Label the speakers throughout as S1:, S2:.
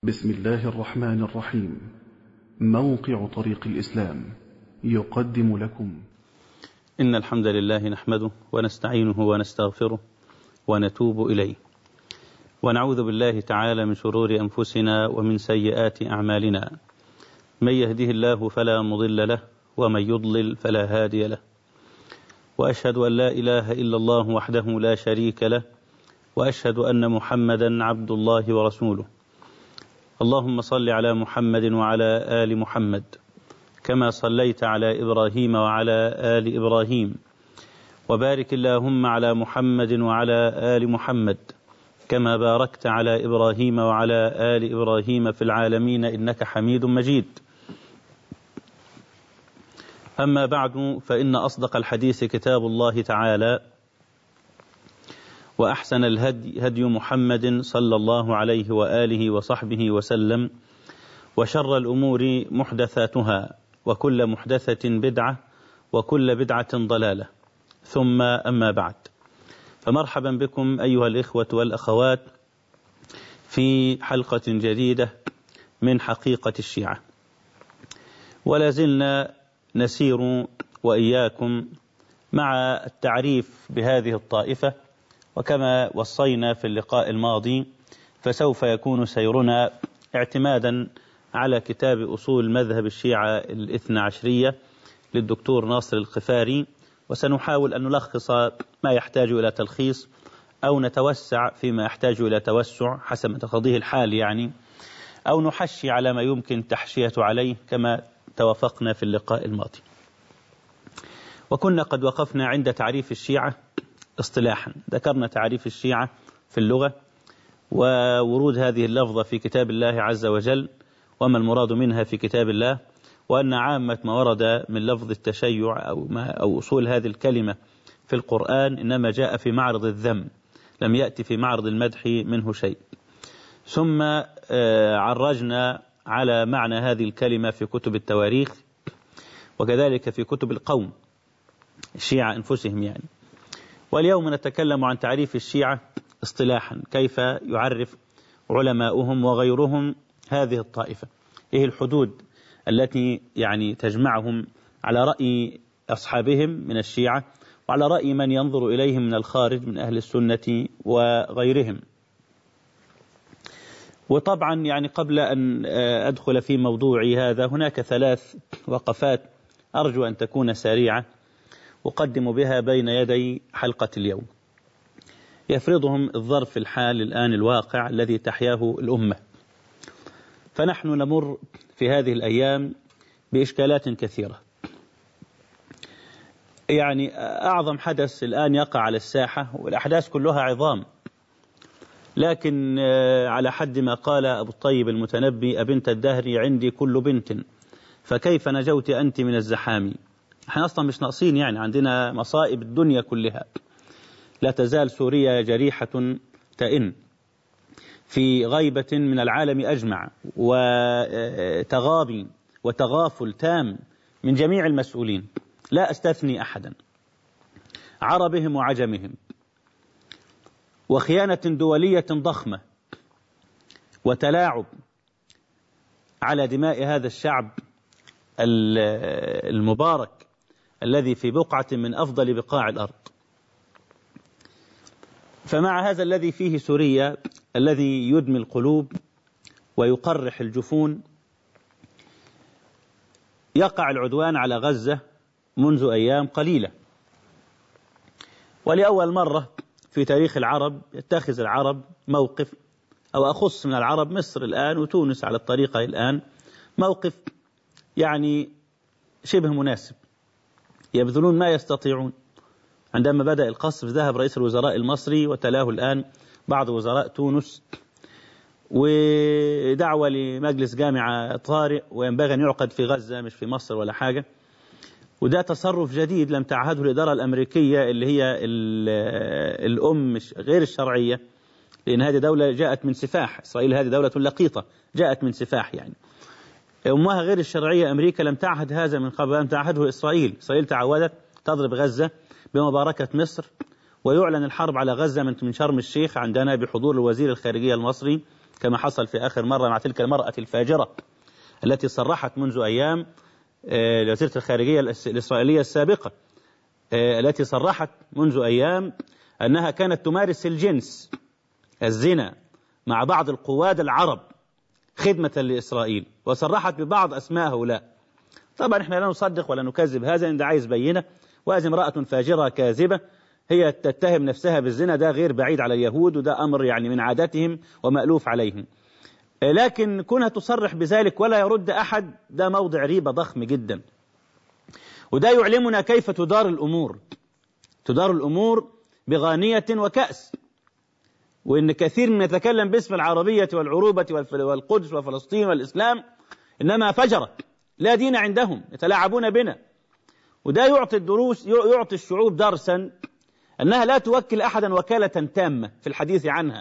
S1: بسم الله الرحمن الرحيم موقع طريق الإسلام يقدم لكم
S2: إن الحمد لله نحمده ونستعينه ونستغفره ونتوب إليه ونعوذ بالله تعالى من شرور أنفسنا ومن سيئات أعمالنا من يهده الله فلا مضل له ومن يضلل فلا هادي له وأشهد أن لا إله إلا الله وحده لا شريك له وأشهد أن محمدا عبد الله ورسوله اللهم صل على محمد وعلى آل محمد كما صليت على إبراهيم وعلى آل إبراهيم وبارك اللهم على محمد وعلى آل محمد كما باركت على إبراهيم وعلى آل إبراهيم في العالمين إنك حميد مجيد أما بعد فإن أصدق الحديث كتاب الله تعالى وأحسن الهدي هدي محمد صلى الله عليه وآله وصحبه وسلم وشر الأمور محدثاتها وكل محدثة بدعة وكل بدعة ضلالة ثم أما بعد فمرحبا بكم أيها الإخوة والأخوات في حلقة جديدة من حقيقة الشيعة ولا زلنا نسير وإياكم مع التعريف بهذه الطائفة وكما وصينا في اللقاء الماضي فسوف يكون سيرنا اعتمادا على كتاب أصول مذهب الشيعة الاثنى عشرية للدكتور ناصر القفاري وسنحاول أن نلخص ما يحتاج إلى تلخيص أو نتوسع فيما يحتاج إلى توسع حسب ما تقضيه الحال يعني أو نحشي على ما يمكن تحشية عليه كما توافقنا في اللقاء الماضي وكنا قد وقفنا عند تعريف الشيعة اصطلاحا ذكرنا تعريف الشيعة في اللغة وورود هذه اللفظة في كتاب الله عز وجل وما المراد منها في كتاب الله وأن عامة ما ورد من لفظ التشيع أو, ما أو أصول هذه الكلمة في القرآن إنما جاء في معرض الذم لم يأتي في معرض المدح منه شيء ثم عرجنا على معنى هذه الكلمة في كتب التواريخ وكذلك في كتب القوم الشيعة أنفسهم يعني واليوم نتكلم عن تعريف الشيعة اصطلاحا كيف يعرف علماؤهم وغيرهم هذه الطائفة إيه الحدود التي يعني تجمعهم على رأي أصحابهم من الشيعة وعلى رأي من ينظر إليهم من الخارج من أهل السنة وغيرهم وطبعا يعني قبل أن أدخل في موضوعي هذا هناك ثلاث وقفات أرجو أن تكون سريعة أقدم بها بين يدي حلقة اليوم يفرضهم الظرف الحال الآن الواقع الذي تحياه الأمة فنحن نمر في هذه الأيام بإشكالات كثيرة يعني أعظم حدث الآن يقع على الساحة والأحداث كلها عظام لكن على حد ما قال أبو الطيب المتنبي أبنت الدهر عندي كل بنت فكيف نجوت أنت من الزحام احنا أصلا مش ناقصين يعني عندنا مصائب الدنيا كلها لا تزال سوريا جريحة تئن في غيبة من العالم أجمع وتغابي وتغافل تام من جميع المسؤولين لا أستثني أحدا عربهم وعجمهم وخيانة دولية ضخمة وتلاعب على دماء هذا الشعب المبارك الذي في بقعة من أفضل بقاع الأرض فمع هذا الذي فيه سوريا الذي يدمي القلوب ويقرح الجفون يقع العدوان على غزة منذ أيام قليلة ولأول مرة في تاريخ العرب يتخذ العرب موقف أو أخص من العرب مصر الآن وتونس على الطريقة الآن موقف يعني شبه مناسب يبذلون ما يستطيعون عندما بدأ القصف ذهب رئيس الوزراء المصري وتلاه الآن بعض وزراء تونس ودعوة لمجلس جامعة طارئ وينبغي أن يعقد في غزة مش في مصر ولا حاجة وده تصرف جديد لم تعهده الإدارة الأمريكية اللي هي الأم غير الشرعية لأن هذه دولة جاءت من سفاح إسرائيل هذه دولة لقيطة جاءت من سفاح يعني أمها غير الشرعية أمريكا لم تعهد هذا من قبل لم تعهده إسرائيل إسرائيل تعودت تضرب غزة بمباركة مصر ويعلن الحرب على غزة من شرم الشيخ عندنا بحضور الوزير الخارجية المصري كما حصل في آخر مرة مع تلك المرأة الفاجرة التي صرحت منذ أيام وزيرة الخارجية الإسرائيلية السابقة التي صرحت منذ أيام أنها كانت تمارس الجنس الزنا مع بعض القواد العرب خدمة لإسرائيل وصرحت ببعض أسماء هؤلاء طبعا احنا لا نصدق ولا نكذب هذا إن ده عايز بينة وهذه امرأة فاجرة كاذبة هي تتهم نفسها بالزنا ده غير بعيد على اليهود وده أمر يعني من عاداتهم ومألوف عليهم لكن كونها تصرح بذلك ولا يرد أحد ده موضع ريبة ضخم جدا وده يعلمنا كيف تدار الأمور تدار الأمور بغانية وكأس وإن كثير من يتكلم باسم العربية والعروبة والقدس وفلسطين والإسلام إنما فجرة لا دين عندهم يتلاعبون بنا وده يعطي الدروس يعطي الشعوب درسا أنها لا توكل أحدا وكالة تامة في الحديث عنها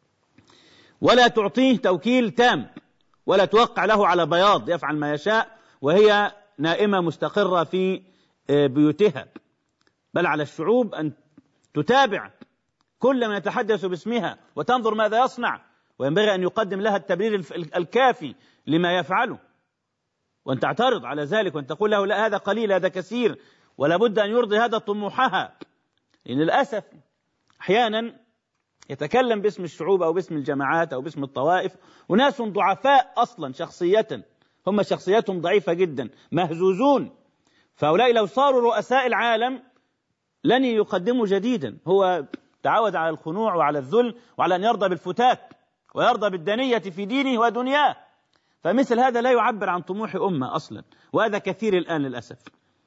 S2: ولا تعطيه توكيل تام ولا توقع له على بياض يفعل ما يشاء وهي نائمة مستقرة في بيوتها بل على الشعوب أن تتابع كل من يتحدث باسمها وتنظر ماذا يصنع وينبغي أن يقدم لها التبرير الكافي لما يفعله وأن تعترض على ذلك وأن تقول له لا هذا قليل هذا كثير ولا بد أن يرضي هذا طموحها لأن للأسف أحيانا يتكلم باسم الشعوب أو باسم الجماعات أو باسم الطوائف وناس ضعفاء أصلا شخصية هم شخصياتهم ضعيفة جدا مهزوزون فهؤلاء لو صاروا رؤساء العالم لن يقدموا جديدا هو تعود على الخنوع وعلى الذل وعلى أن يرضى بالفتات ويرضى بالدنية في دينه ودنياه فمثل هذا لا يعبر عن طموح أمة أصلا وهذا كثير الآن للأسف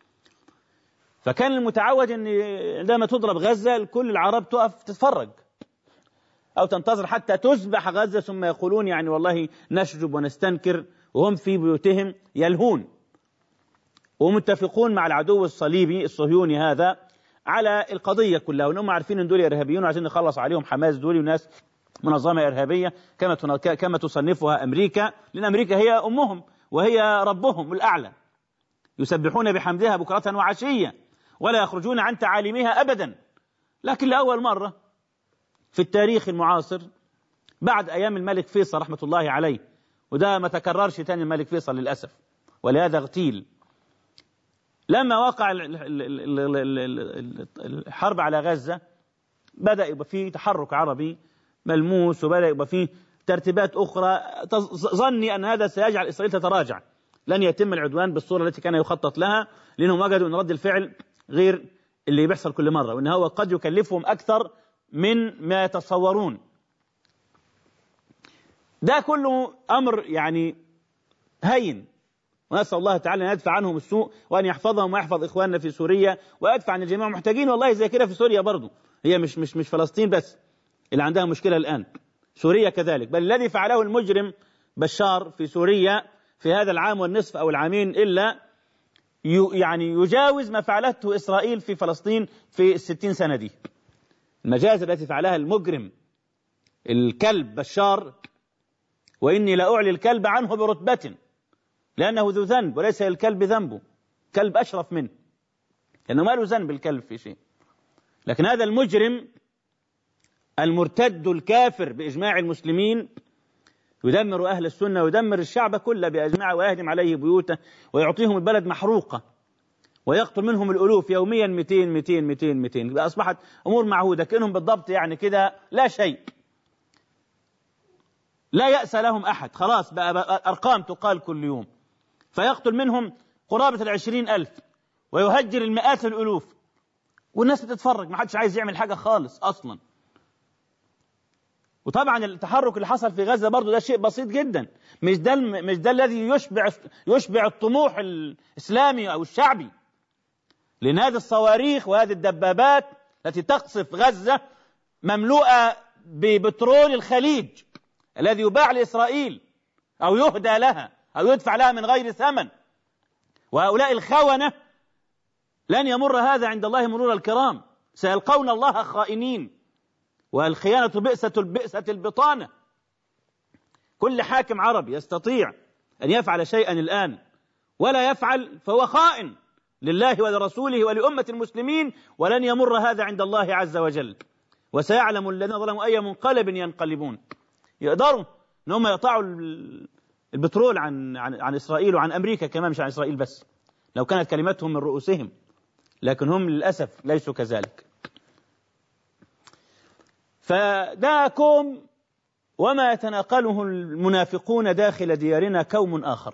S2: فكان المتعود أن عندما تضرب غزة كل العرب تقف تتفرج أو تنتظر حتى تذبح غزة ثم يقولون يعني والله نشجب ونستنكر وهم في بيوتهم يلهون ومتفقون مع العدو الصليبي الصهيوني هذا على القضية كلها وانهم عارفين ان دول ارهابيون وعايزين نخلص عليهم حماس دول وناس منظمة إرهابية كما كما تصنفها أمريكا لأن أمريكا هي أمهم وهي ربهم الأعلى يسبحون بحمدها بكرة وعشية ولا يخرجون عن تعاليمها أبدا لكن لأول مرة في التاريخ المعاصر بعد أيام الملك فيصل رحمة الله عليه وده ما تكررش تاني الملك فيصل للأسف ولهذا اغتيل لما وقع الحرب على غزة بدأ يبقى فيه تحرك عربي ملموس وبدأ يبقى فيه ترتيبات أخرى ظني أن هذا سيجعل إسرائيل تتراجع لن يتم العدوان بالصورة التي كان يخطط لها لأنهم وجدوا أن رد الفعل غير اللي بيحصل كل مرة وأن هو قد يكلفهم أكثر من ما يتصورون ده كله أمر يعني هين ونسأل الله تعالى أن يدفع عنهم السوء وأن يحفظهم ويحفظ إخواننا في سوريا ويدفع عن الجميع محتاجين والله زي كده في سوريا برضو هي مش مش مش فلسطين بس اللي عندها مشكلة الآن سوريا كذلك بل الذي فعله المجرم بشار في سوريا في هذا العام والنصف أو العامين إلا يعني يجاوز ما فعلته إسرائيل في فلسطين في الستين سنة دي المجازر التي فعلها المجرم الكلب بشار وإني لأعلي الكلب عنه برتبة لأنه ذو ذنب وليس الكلب ذنبه كلب أشرف منه لأنه ما له ذنب الكلب في شيء لكن هذا المجرم المرتد الكافر بإجماع المسلمين يدمر أهل السنة ويدمر الشعب كله بأجمعه ويهدم عليه بيوته ويعطيهم البلد محروقة ويقتل منهم الألوف يوميا 200 200 200 200 أصبحت أمور معهودة كأنهم بالضبط يعني كده لا شيء لا يأس لهم أحد خلاص بقى, بقى أرقام تقال كل يوم فيقتل منهم قرابة العشرين ألف ويهجر المئات الألوف والناس بتتفرج ما حدش عايز يعمل حاجة خالص أصلا وطبعا التحرك اللي حصل في غزة برضه ده شيء بسيط جدا مش ده مش ده الذي يشبع يشبع الطموح الإسلامي أو الشعبي لأن هذه الصواريخ وهذه الدبابات التي تقصف غزة مملوءة ببترول الخليج الذي يباع لإسرائيل أو يهدى لها أو يدفع لها من غير ثمن وهؤلاء الخونة لن يمر هذا عند الله مرور الكرام سيلقون الله خائنين والخيانة بئسة البئسة البطانة كل حاكم عربي يستطيع أن يفعل شيئا الآن ولا يفعل فهو خائن لله ولرسوله ولأمة المسلمين ولن يمر هذا عند الله عز وجل وسيعلم الذين ظلموا أي منقلب ينقلبون يقدروا ان هم يقطعوا البترول عن عن عن اسرائيل وعن امريكا كمان مش عن اسرائيل بس لو كانت كلمتهم من رؤوسهم لكن هم للاسف ليسوا كذلك فده كوم وما يتناقله المنافقون داخل ديارنا كوم آخر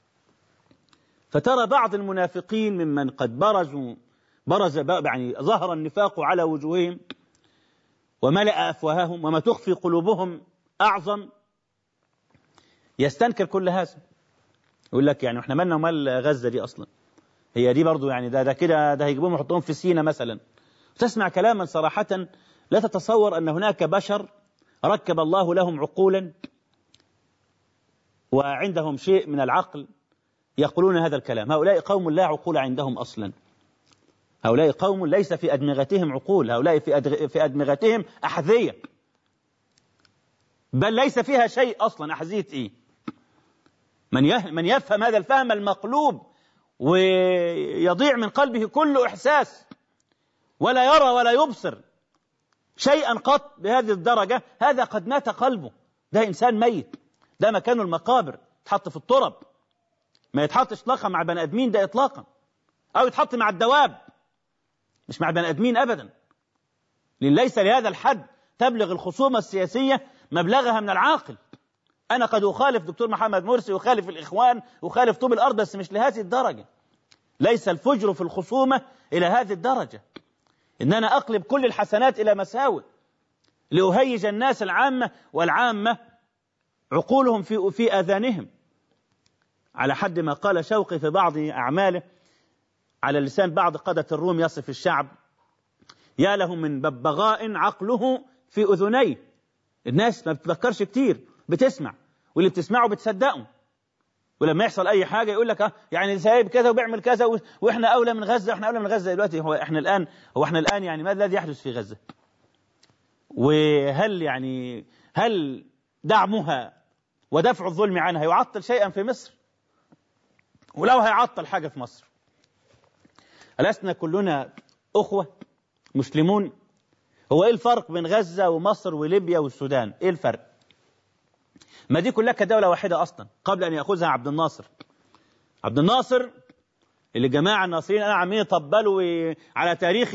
S2: فترى بعض المنافقين ممن قد برزوا برز يعني ظهر النفاق على وجوههم وملأ أفواههم وما تخفي قلوبهم أعظم يستنكر كل هذا يقول لك يعني احنا مالنا ومال غزة دي أصلا هي دي برضو يعني ده ده كده ده هيجيبوهم يحطوهم في سينا مثلا تسمع كلاما صراحة لا تتصور أن هناك بشر ركب الله لهم عقولا وعندهم شيء من العقل يقولون هذا الكلام هؤلاء قوم لا عقول عندهم أصلا هؤلاء قوم ليس في أدمغتهم عقول هؤلاء في في أدمغتهم أحذية بل ليس فيها شيء أصلا أحذية إيه من من يفهم هذا الفهم المقلوب ويضيع من قلبه كل إحساس ولا يرى ولا يبصر شيئا قط بهذه الدرجة هذا قد مات قلبه ده إنسان ميت ده مكانه المقابر يتحط في الترب ما يتحطش اطلاقا مع بني ادمين ده اطلاقا او يتحط مع الدواب مش مع بني ادمين ابدا لان ليس لهذا الحد تبلغ الخصومه السياسيه مبلغها من العاقل انا قد اخالف دكتور محمد مرسي اخالف الاخوان اخالف طوب الارض بس مش لهذه الدرجه ليس الفجر في الخصومه الى هذه الدرجه ان انا اقلب كل الحسنات الى مساوئ لاهيج الناس العامه والعامه عقولهم في في اذانهم على حد ما قال شوقي في بعض أعماله على لسان بعض قادة الروم يصف الشعب يا له من ببغاء عقله في أذنيه الناس ما بتفكرش كتير بتسمع واللي بتسمعه بتصدقه ولما يحصل اي حاجه يقول لك يعني سايب كذا وبيعمل كذا واحنا اولى من غزه احنا اولى من غزه دلوقتي هو احنا الان هو احنا الان يعني ما الذي يحدث في غزه؟ وهل يعني هل دعمها ودفع الظلم عنها يعطل شيئا في مصر؟ ولو هيعطل حاجة في مصر ألسنا كلنا أخوة مسلمون هو إيه الفرق بين غزة ومصر وليبيا والسودان إيه الفرق ما دي كلها كدولة واحدة أصلا قبل أن يأخذها عبد الناصر عبد الناصر اللي جماعة الناصريين أنا عمالين يطبلوا على تاريخ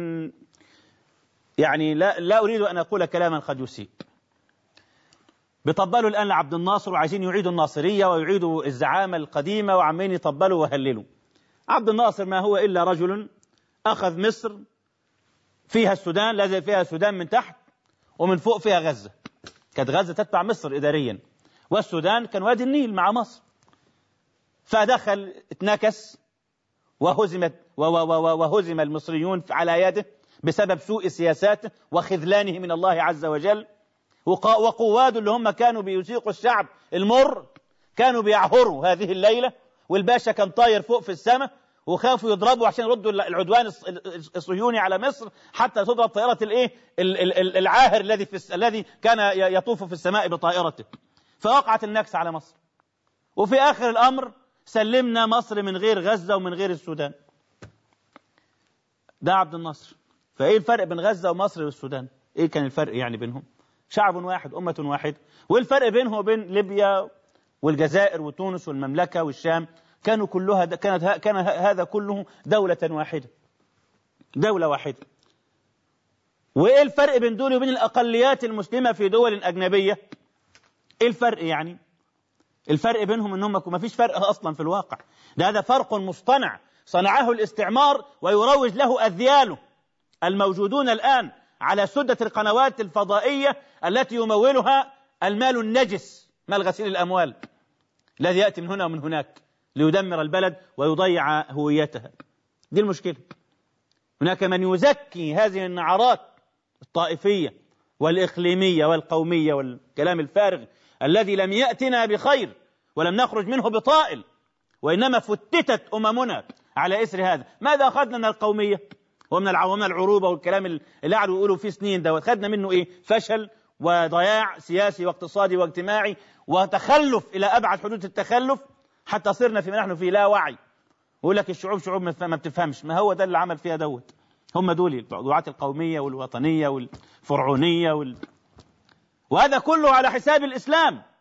S2: يعني لا, لا أريد أن أقول كلاما قد يسيء بيطبلوا الآن لعبد الناصر وعايزين يعيدوا الناصرية ويعيدوا الزعامة القديمة وعمالين يطبلوا ويهللوا عبد الناصر ما هو إلا رجل أخذ مصر فيها السودان لازم فيها السودان من تحت ومن فوق فيها غزة كانت غزة تتبع مصر إداريا والسودان كان وادي النيل مع مصر فدخل اتنكس وهزمت وهزم المصريون على يده بسبب سوء سياساته وخذلانه من الله عز وجل وقواده اللي هم كانوا بيسيقوا الشعب المر كانوا بيعهروا هذه الليلة والباشا كان طاير فوق في السماء وخافوا يضربوا عشان يردوا العدوان الصهيوني على مصر حتى تضرب طائرة الايه العاهر الذي في الذي كان يطوف في السماء بطائرته فوقعت النكسة على مصر وفي آخر الأمر سلمنا مصر من غير غزة ومن غير السودان ده عبد الناصر فايه الفرق بين غزة ومصر والسودان ايه كان الفرق يعني بينهم شعب واحد أمة واحدة والفرق بينه وبين ليبيا والجزائر وتونس والمملكة والشام كانوا كلها كانت كان هذا كله دولة واحدة دولة واحدة وإيه الفرق بين دول وبين الأقليات المسلمة في دول أجنبية إيه الفرق يعني الفرق بينهم إنهم ما فيش فرق أصلا في الواقع ده هذا فرق مصطنع صنعه الاستعمار ويروج له أذياله الموجودون الآن على سدة القنوات الفضائية التي يمولها المال النجس مال غسيل الأموال الذي يأتي من هنا ومن هناك ليدمر البلد ويضيع هويتها دي المشكلة هناك من يزكي هذه النعرات الطائفية والإقليمية والقومية والكلام الفارغ الذي لم يأتنا بخير ولم نخرج منه بطائل وإنما فتتت أممنا على إثر هذا ماذا أخذنا من القومية ومن العوامل العروبة والكلام اللي قعدوا يقولوا فيه سنين ده خدنا منه إيه فشل وضياع سياسي واقتصادي واجتماعي وتخلف إلى أبعد حدود التخلف حتى صرنا فيما نحن فيه لا وعي يقول لك الشعوب شعوب ما بتفهمش ما هو ده اللي عمل فيها دوت هم دول دعاة القومية والوطنية والفرعونية وال... وهذا كله على حساب الإسلام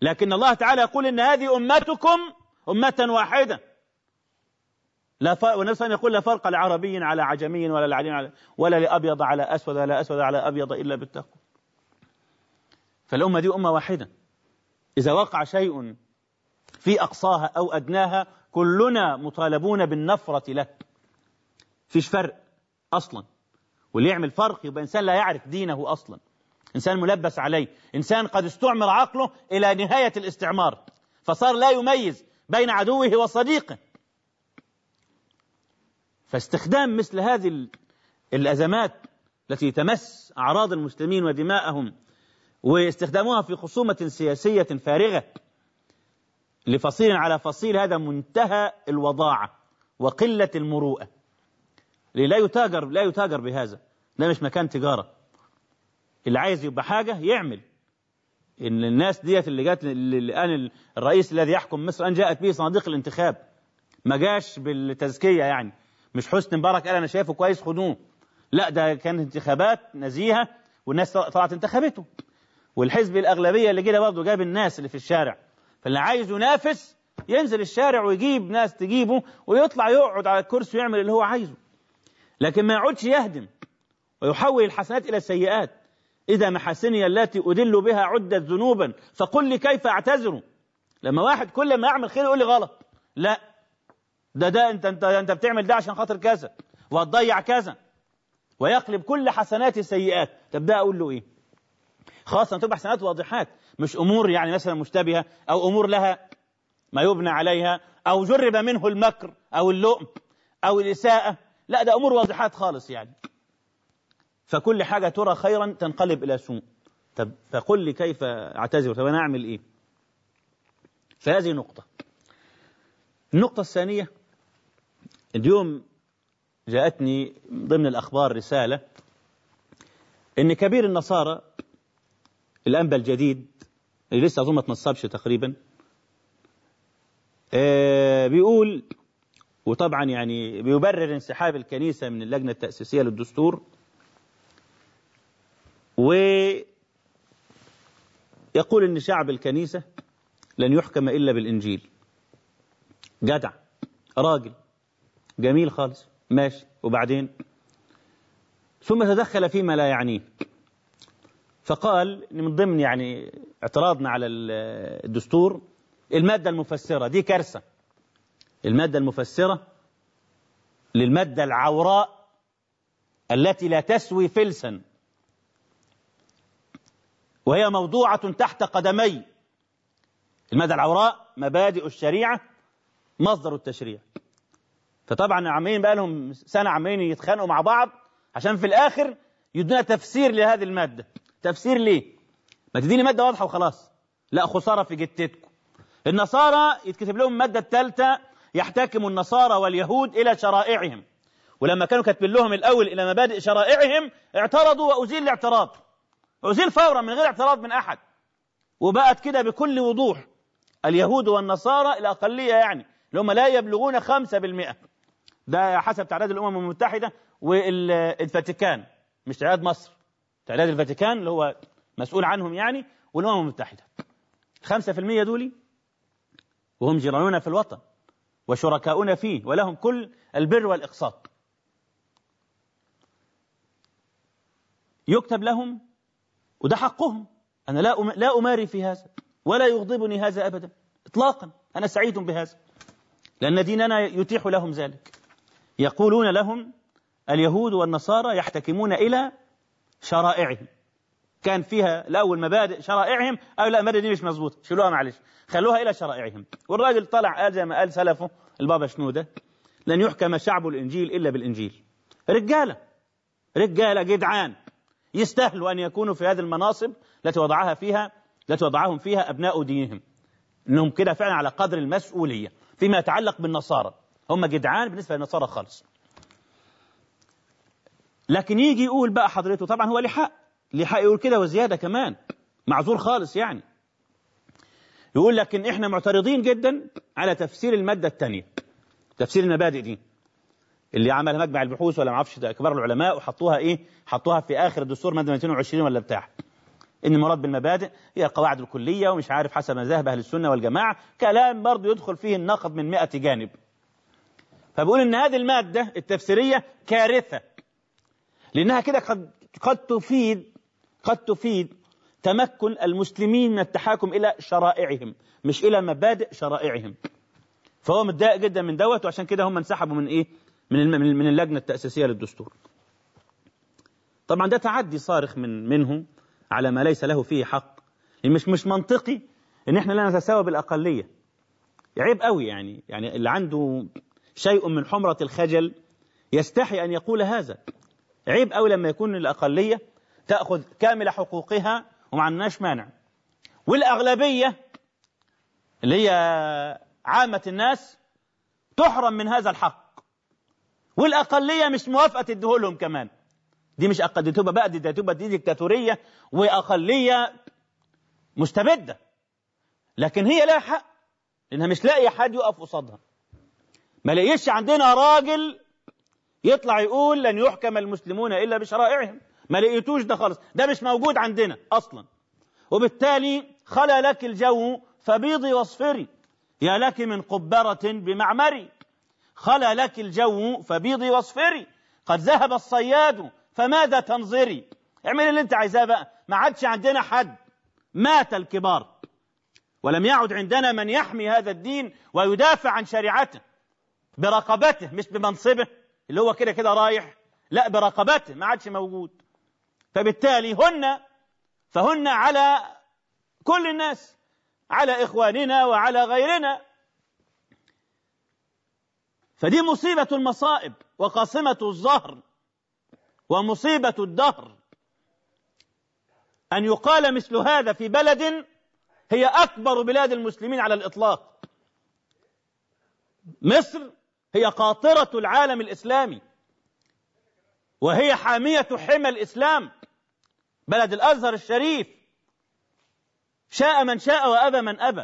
S2: لكن الله تعالى يقول إن هذه أمتكم أمة واحدة لا ف... والنبي صلى يقول لا فرق لعربي على عجمي ولا لعلي على ولا لأبيض على أسود ولا أسود على أبيض إلا بالتقوى فالأمة دي أمة واحدة إذا وقع شيء في أقصاها أو أدناها كلنا مطالبون بالنفرة له فيش فرق أصلا واللي يعمل فرق يبقى إنسان لا يعرف دينه أصلا إنسان ملبس عليه إنسان قد استعمر عقله إلى نهاية الاستعمار فصار لا يميز بين عدوه وصديقه فاستخدام مثل هذه الأزمات التي تمس أعراض المسلمين ودماءهم واستخدامها في خصومة سياسية فارغة لفصيل على فصيل هذا منتهى الوضاعة وقلة المروءة لا يتاجر لا يتاجر بهذا ده مش مكان تجارة اللي عايز يبقى حاجة يعمل إن الناس ديت اللي جات الآن الرئيس الذي يحكم مصر أن جاءت به صناديق الانتخاب ما جاش بالتزكية يعني مش حسني مبارك قال أنا شايفه كويس خدوه لا ده كانت انتخابات نزيهة والناس طلعت انتخبته والحزب الأغلبية اللي كده برضه جاب الناس اللي في الشارع فاللي عايز ينافس ينزل الشارع ويجيب ناس تجيبه ويطلع يقعد على الكرسي ويعمل اللي هو عايزه لكن ما يقعدش يهدم ويحول الحسنات إلى السيئات إذا محاسني التي أدل بها عدت ذنوبا فقل لي كيف أعتذر لما واحد كل ما يعمل خير يقول لي غلط لا ده ده انت انت انت بتعمل ده عشان خاطر كذا وهتضيع كذا ويقلب كل حسنات سيئات طب ده اقول له ايه خاصة تبقى حسنات واضحات مش امور يعني مثلا مشتبهة او امور لها ما يبنى عليها او جرب منه المكر او اللؤم او الاساءة لا ده امور واضحات خالص يعني فكل حاجة ترى خيرا تنقلب الى سوء طب فقل لي كيف اعتذر طب انا اعمل ايه فهذه نقطة النقطة الثانية اليوم جاءتني ضمن الأخبار رسالة إن كبير النصارى الأنبا الجديد اللي لسه أظن ما تنصبش تقريبا آه بيقول وطبعا يعني بيبرر انسحاب الكنيسة من اللجنة التأسيسية للدستور ويقول إن شعب الكنيسة لن يحكم إلا بالإنجيل جدع راجل جميل خالص ماشي وبعدين ثم تدخل فيما لا يعنيه فقال ان من ضمن يعني اعتراضنا على الدستور المادة المفسرة دي كارثة المادة المفسرة للمادة العوراء التي لا تسوي فلسا وهي موضوعة تحت قدمي المادة العوراء مبادئ الشريعة مصدر التشريع فطبعا عمالين بقى لهم سنة عمالين يتخانقوا مع بعض عشان في الآخر يدونا تفسير لهذه المادة تفسير ليه ما تديني مادة واضحة وخلاص لا خسارة في جتتكم النصارى يتكتب لهم المادة الثالثة يحتكم النصارى واليهود إلى شرائعهم ولما كانوا كاتبين لهم الأول إلى مبادئ شرائعهم اعترضوا وأزيل الاعتراض أزيل فورا من غير اعتراض من أحد وبقت كده بكل وضوح اليهود والنصارى الأقلية يعني اللي هم لا يبلغون خمسة بالمئة ده حسب تعداد الأمم المتحدة والفاتيكان مش تعداد مصر تعداد الفاتيكان اللي هو مسؤول عنهم يعني والأمم المتحدة خمسة في المية دولي وهم جيراننا في الوطن وشركاؤنا فيه ولهم كل البر والإقساط يكتب لهم وده حقهم أنا لا لا أماري في هذا ولا يغضبني هذا أبدا إطلاقا أنا سعيد بهذا لأن ديننا يتيح لهم ذلك يقولون لهم اليهود والنصارى يحتكمون إلى شرائعهم كان فيها الأول مبادئ شرائعهم أو لا المبادئ دي مش مظبوطة شيلوها معلش خلوها إلى شرائعهم والراجل طلع قال زي ما قال سلفه البابا شنودة لن يحكم شعب الإنجيل إلا بالإنجيل رجالة رجالة جدعان يستاهلوا أن يكونوا في هذه المناصب التي وضعها فيها التي وضعهم فيها أبناء دينهم إنهم كده فعلا على قدر المسؤولية فيما يتعلق بالنصارى هم جدعان بالنسبة للنصارى خالص لكن يجي يقول بقى حضرته طبعا هو ليه حق ليه حق يقول كده وزيادة كمان معذور خالص يعني يقول لكن احنا معترضين جدا على تفسير المادة الثانية تفسير المبادئ دي اللي عملها مجمع البحوث ولا ما اعرفش كبار العلماء وحطوها ايه حطوها في اخر الدستور ماده 220 ولا بتاع إن المراد بالمبادئ هي القواعد الكلية ومش عارف حسب مذاهب أهل السنة والجماعة كلام برضه يدخل فيه النقد من مئة جانب فبقول إن هذه المادة التفسيرية كارثة لأنها كده قد قد تفيد قد تفيد تمكن المسلمين من التحاكم إلى شرائعهم مش إلى مبادئ شرائعهم فهو متضايق جدا من دوت وعشان كده هم انسحبوا من إيه من من اللجنة التأسيسية للدستور طبعا ده تعدي صارخ من منهم على ما ليس له فيه حق مش مش منطقي ان احنا لا نتساوى بالاقليه عيب قوي يعني يعني اللي عنده شيء من حمره الخجل يستحي ان يقول هذا عيب قوي لما يكون الاقليه تاخذ كامل حقوقها وما عندناش مانع والاغلبيه اللي هي عامه الناس تحرم من هذا الحق والاقليه مش موافقه تديهولهم كمان دي مش أقل دي تبقى بقى دي تبقى دي ديكتاتورية وأقلية مستبدة لكن هي لها حق لأنها مش لاقية حد يقف قصادها ما لقيش عندنا راجل يطلع يقول لن يحكم المسلمون إلا بشرائعهم ما لقيتوش ده خالص ده مش موجود عندنا أصلا وبالتالي خلا لك الجو فبيضي واصفري يا لك من قبرة بمعمري خلا لك الجو فبيضي واصفري قد ذهب الصياد فماذا تنظري اعملي اللي انت عايزاه بقى ما عادش عندنا حد مات الكبار ولم يعد عندنا من يحمي هذا الدين ويدافع عن شريعته برقبته مش بمنصبه اللي هو كده كده رايح لا برقبته ما عادش موجود فبالتالي هن فهن على كل الناس على اخواننا وعلى غيرنا فدي مصيبه المصائب وقاصمه الظهر ومصيبة الدهر أن يقال مثل هذا في بلد هي أكبر بلاد المسلمين على الإطلاق مصر هي قاطرة العالم الإسلامي وهي حامية حمى الإسلام بلد الأزهر الشريف شاء من شاء وأبى من أبى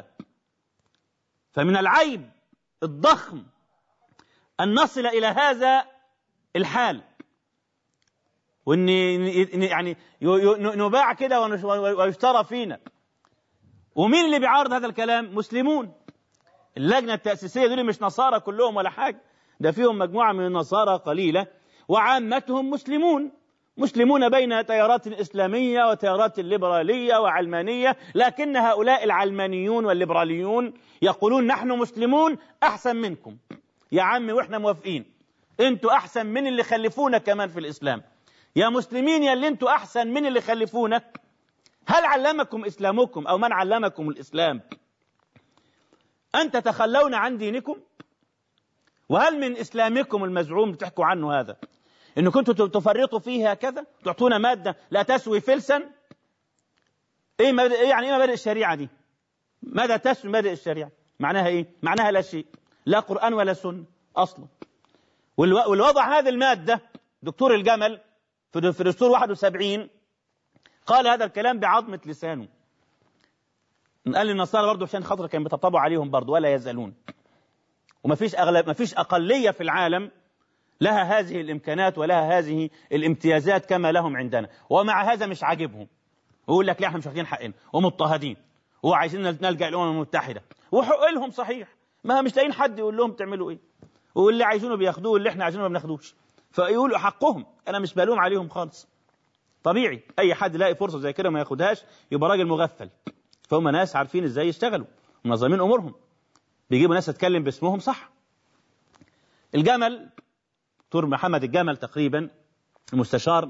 S2: فمن العيب الضخم أن نصل إلى هذا الحال وان يعني نباع كده ويشترى فينا ومين اللي بيعارض هذا الكلام مسلمون اللجنه التاسيسيه دول مش نصارى كلهم ولا حاجه ده فيهم مجموعه من النصارى قليله وعامتهم مسلمون مسلمون بين تيارات اسلاميه وتيارات ليبراليه وعلمانيه لكن هؤلاء العلمانيون والليبراليون يقولون نحن مسلمون احسن منكم يا عمي واحنا موافقين انتوا احسن من اللي خلفونا كمان في الاسلام يا مسلمين يا اللي انتوا احسن من اللي خلفونا هل علمكم اسلامكم او من علمكم الاسلام ان تتخلون عن دينكم وهل من اسلامكم المزعوم بتحكوا عنه هذا ان كنتوا تفرطوا فيه هكذا تعطونا ماده لا تسوي فلسا ايه مبادئ إيه يعني ايه مبادئ الشريعه دي ماذا تسوي مبادئ الشريعه معناها ايه معناها لا شيء لا قران ولا سنه اصلا والوضع هذه الماده دكتور الجمل في دستور 71 قال هذا الكلام بعظمة لسانه قال للنصارى برضه عشان خاطر كان بيطبطبوا عليهم برضه ولا يزالون وما فيش أغلب ما فيش أقلية في العالم لها هذه الإمكانات ولها هذه الامتيازات كما لهم عندنا ومع هذا مش عاجبهم ويقول لك لا احنا مش واخدين حقنا ومضطهدين وعايزين نلجأ الأمم المتحدة وحق لهم صحيح ما مش لاقيين حد يقول لهم تعملوا ايه واللي عايزينه بياخدوه واللي احنا عايزينه ما بناخدوش فيقولوا حقهم انا مش بلوم عليهم خالص طبيعي اي حد يلاقي فرصه زي كده ما ياخدهاش يبقى راجل مغفل فهم ناس عارفين ازاي يشتغلوا منظمين امورهم بيجيبوا ناس تتكلم باسمهم صح الجمل دكتور محمد الجمل تقريبا المستشار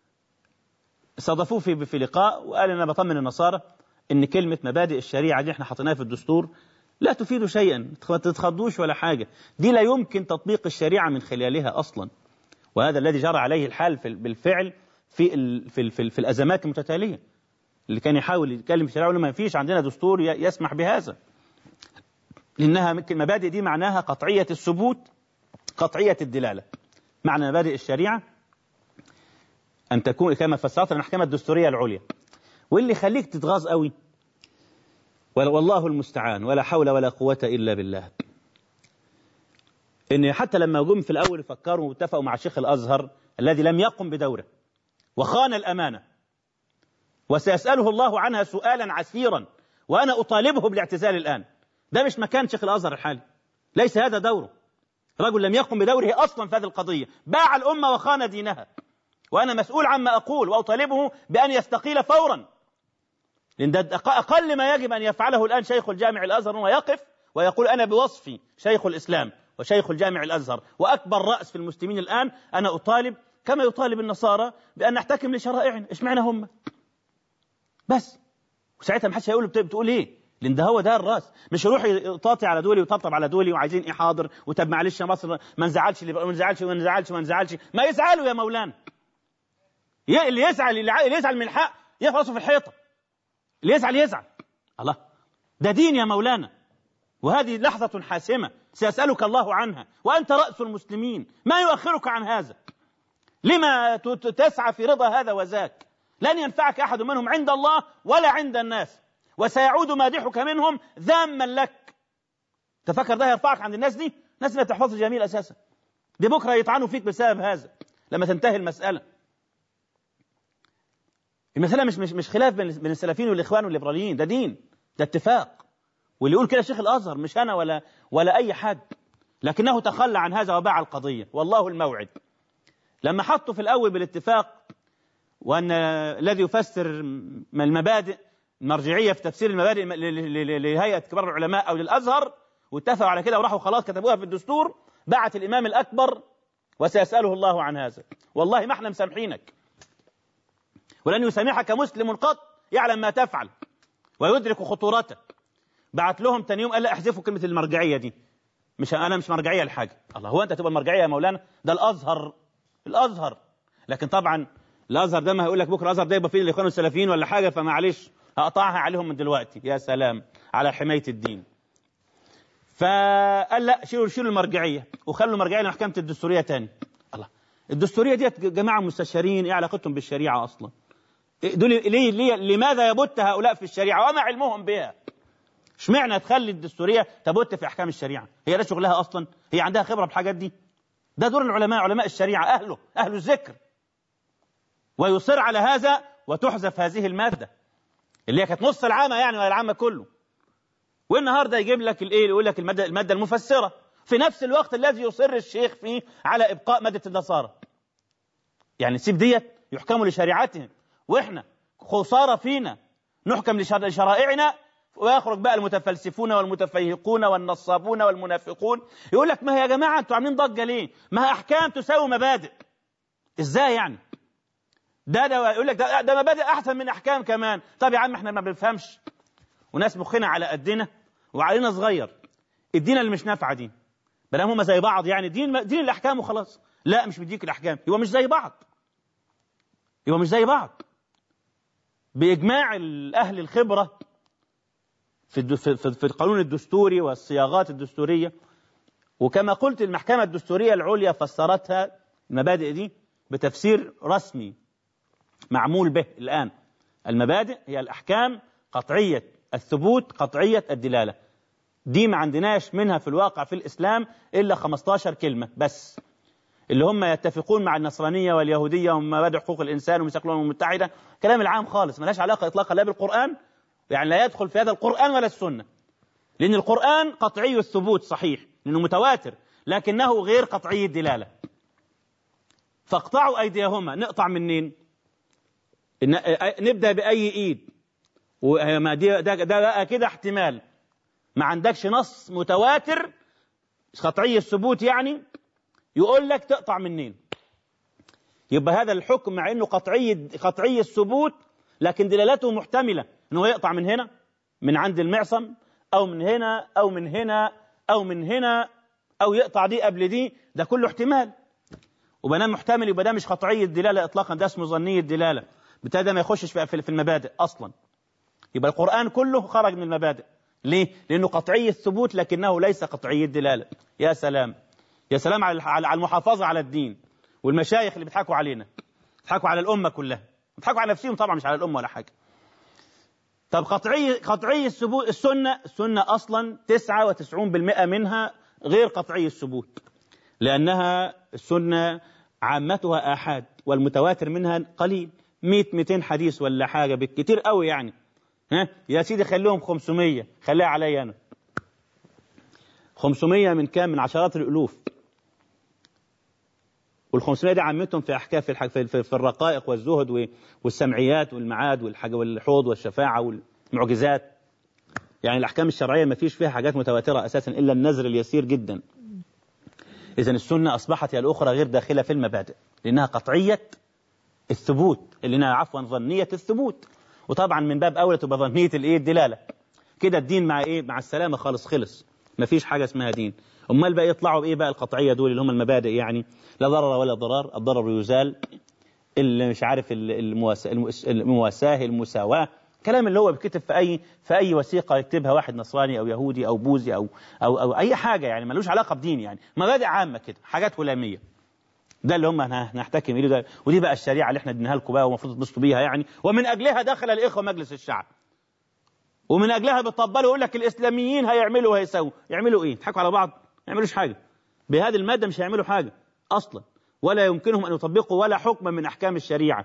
S2: استضافوه في في لقاء وقال انا بطمن النصارى ان كلمه مبادئ الشريعه دي احنا حطيناها في الدستور لا تفيد شيئا ما تتخضوش ولا حاجه دي لا يمكن تطبيق الشريعه من خلالها اصلا وهذا الذي جرى عليه الحال في بالفعل في ال في ال في, ال في الازمات المتتاليه اللي كان يحاول يتكلم في الشريعه ما فيش عندنا دستور يسمح بهذا لانها المبادئ دي معناها قطعيه الثبوت قطعيه الدلاله معنى مبادئ الشريعه ان تكون كما فسرت المحكمه الدستوريه العليا واللي يخليك تتغاظ قوي والله المستعان ولا حول ولا قوه الا بالله ان حتى لما جم في الاول يفكروا واتفقوا مع شيخ الازهر الذي لم يقم بدوره وخان الامانه وسيسأله الله عنها سؤالا عسيرا وأنا أطالبه بالاعتزال الآن ده مش مكان شيخ الأزهر الحالي ليس هذا دوره رجل لم يقم بدوره أصلا في هذه القضية باع الأمة وخان دينها وأنا مسؤول عما أقول وأطالبه بأن يستقيل فورا لأن ده أقل ما يجب أن يفعله الآن شيخ الجامع الأزهر هو يقف ويقول أنا بوصفي شيخ الإسلام وشيخ الجامع الأزهر وأكبر رأس في المسلمين الآن أنا أطالب كما يطالب النصارى بأن نحتكم لشرائعنا إيش معنى هم بس وساعتها ما حدش هيقول بتقول ايه لان ده هو ده الراس مش يروح يطاطي على دولي ويطبطب على دولي وعايزين ايه حاضر وطب معلش يا مصر ما نزعلش ما نزعلش ما نزعلش ما نزعلش ما يزعلوا يا مولانا اللي يزعل اللي يزعل من الحق يفرسه في الحيطه اللي يزعل يزعل الله ده دين يا مولانا وهذه لحظة حاسمة سيسألك الله عنها وأنت رأس المسلمين ما يؤخرك عن هذا لما تسعى في رضا هذا وذاك لن ينفعك أحد منهم عند الله ولا عند الناس وسيعود مادحك منهم ذاما لك تفكر ده يرفعك عند الناس دي ناس ما تحفظ الجميل أساسا دي بكرة يطعنوا فيك بسبب هذا لما تنتهي المسألة المسألة مش مش مش خلاف بين السلفيين والإخوان والليبراليين ده دين ده اتفاق واللي يقول كده شيخ الأزهر مش أنا ولا ولا أي حد لكنه تخلى عن هذا وباع القضية والله الموعد لما حطوا في الأول بالاتفاق وأن الذي يفسر المبادئ المرجعية في تفسير المبادئ لهيئة كبار العلماء أو للأزهر واتفقوا على كده وراحوا خلاص كتبوها في الدستور بعت الإمام الأكبر وسيسأله الله عن هذا والله ما احنا مسامحينك ولن يسامحك مسلم قط يعلم ما تفعل ويدرك خطورته بعت لهم تاني يوم قال لا احذفوا كلمة المرجعية دي مش أنا مش مرجعية لحاجة الله هو أنت تبقى المرجعية يا مولانا ده الأزهر الأزهر لكن طبعا الازهر ده ما هيقول لك بكره الازهر ده يبقى فيه الاخوان السلفيين ولا حاجه فمعلش هقطعها عليهم من دلوقتي يا سلام على حمايه الدين فقال لا شيلوا شيلوا المرجعيه وخلوا المرجعيه لمحكمه الدستوريه تاني الله الدستوريه ديت جماعه مستشارين ايه علاقتهم بالشريعه اصلا دول ليه, ليه لماذا يبت هؤلاء في الشريعه وما علمهم بها اشمعنى تخلي الدستوريه تبت في احكام الشريعه هي ده شغلها اصلا هي عندها خبره بالحاجات دي ده دور العلماء علماء الشريعه اهله اهل الذكر ويصر على هذا وتحذف هذه المادة اللي هي كانت نص العامة يعني ولا العامة كله والنهارده يجيب لك الايه يقول لك المادة, المادة المفسرة في نفس الوقت الذي يصر الشيخ فيه على ابقاء مادة النصارى يعني سيب ديت يحكموا لشريعتهم واحنا خسارة فينا نحكم لشرائعنا ويخرج بقى المتفلسفون والمتفيهقون والنصابون والمنافقون يقول لك ما هي يا جماعه انتوا عاملين ضجه ليه؟ ما هي احكام تساوي مبادئ. ازاي يعني؟ ده ده يقول لك ده, ده مبادئ احسن من احكام كمان طب يا عم احنا ما بنفهمش وناس مخنا على قدنا وعلينا صغير الدين اللي مش نافعه دين بل هم زي بعض يعني دين دين الاحكام وخلاص لا مش بيديك الاحكام هو مش زي بعض هو مش زي بعض باجماع الاهل الخبره في في في القانون الدستوري والصياغات الدستوريه وكما قلت المحكمه الدستوريه العليا فسرتها المبادئ دي بتفسير رسمي معمول به الآن المبادئ هي الأحكام قطعية الثبوت قطعية الدلالة دي ما عندناش منها في الواقع في الإسلام إلا 15 كلمة بس اللي هم يتفقون مع النصرانية واليهودية ومبادئ حقوق الإنسان وميثاق الأمم المتحدة كلام العام خالص ملاش علاقة إطلاقا لا بالقرآن يعني لا يدخل في هذا القرآن ولا السنة لأن القرآن قطعي الثبوت صحيح لأنه متواتر لكنه غير قطعي الدلالة فاقطعوا أيديهما نقطع منين نبدا باي ايد وما دي ده, ده بقى كده احتمال ما عندكش نص متواتر قطعي الثبوت يعني يقول لك تقطع منين يبقى هذا الحكم مع انه قطعي قطعي الثبوت لكن دلالته محتمله انه يقطع من هنا من عند المعصم او من هنا او من هنا او من هنا او يقطع دي قبل دي ده كله احتمال وبنام محتمل يبقى ده مش قطعي الدلاله اطلاقا ده اسمه ظني الدلاله بالتالي ما يخشش في المبادئ اصلا يبقى القران كله خرج من المبادئ ليه لانه قطعي الثبوت لكنه ليس قطعي الدلاله يا سلام يا سلام على المحافظه على الدين والمشايخ اللي بيضحكوا علينا بيضحكوا على الامه كلها بيضحكوا على نفسهم طبعا مش على الامه ولا حاجه طب قطعي قطعي الثبوت السنه السنه اصلا 99% منها غير قطعي الثبوت لانها السنه عامتها احاد والمتواتر منها قليل 100 200 حديث ولا حاجه بالكتير قوي يعني ها يا سيدي خليهم 500 خليها عليا انا 500 من كام من عشرات الالوف وال 500 دي عمتهم في احكام في, الح... في, في, في الرقائق والزهد والسمعيات والمعاد والحاجه والحوض والشفاعه والمعجزات يعني الاحكام الشرعيه ما فيش فيها حاجات متواتره اساسا الا النذر اليسير جدا اذا السنه اصبحت هي الاخرى غير داخله في المبادئ لانها قطعيه الثبوت اللي انها عفوا ظنيه الثبوت وطبعا من باب اولى تبقى ظنيه الايه الدلاله كده الدين مع ايه مع السلامه خالص خلص ما فيش حاجه اسمها دين امال بقى يطلعوا بايه بقى القطعيه دول اللي هم المبادئ يعني لا ضرر ولا ضرار الضرر يزال اللي مش عارف المواساه المساواه كلام اللي هو بيكتب في اي في اي وثيقه يكتبها واحد نصراني او يهودي او بوذي او او او اي حاجه يعني ملوش علاقه بدين يعني مبادئ عامه كده حاجات هلاميه ده اللي هم هنحتكم اليه ده ودي بقى الشريعه اللي احنا اديناها لكم بقى ومفروض تبسطوا بيها يعني ومن اجلها دخل الاخوه مجلس الشعب ومن اجلها بتطبلوا يقول لك الاسلاميين هيعملوا وهيسووا يعملوا ايه يضحكوا على بعض ما يعملوش حاجه بهذه الماده مش هيعملوا حاجه اصلا ولا يمكنهم ان يطبقوا ولا حكما من احكام الشريعه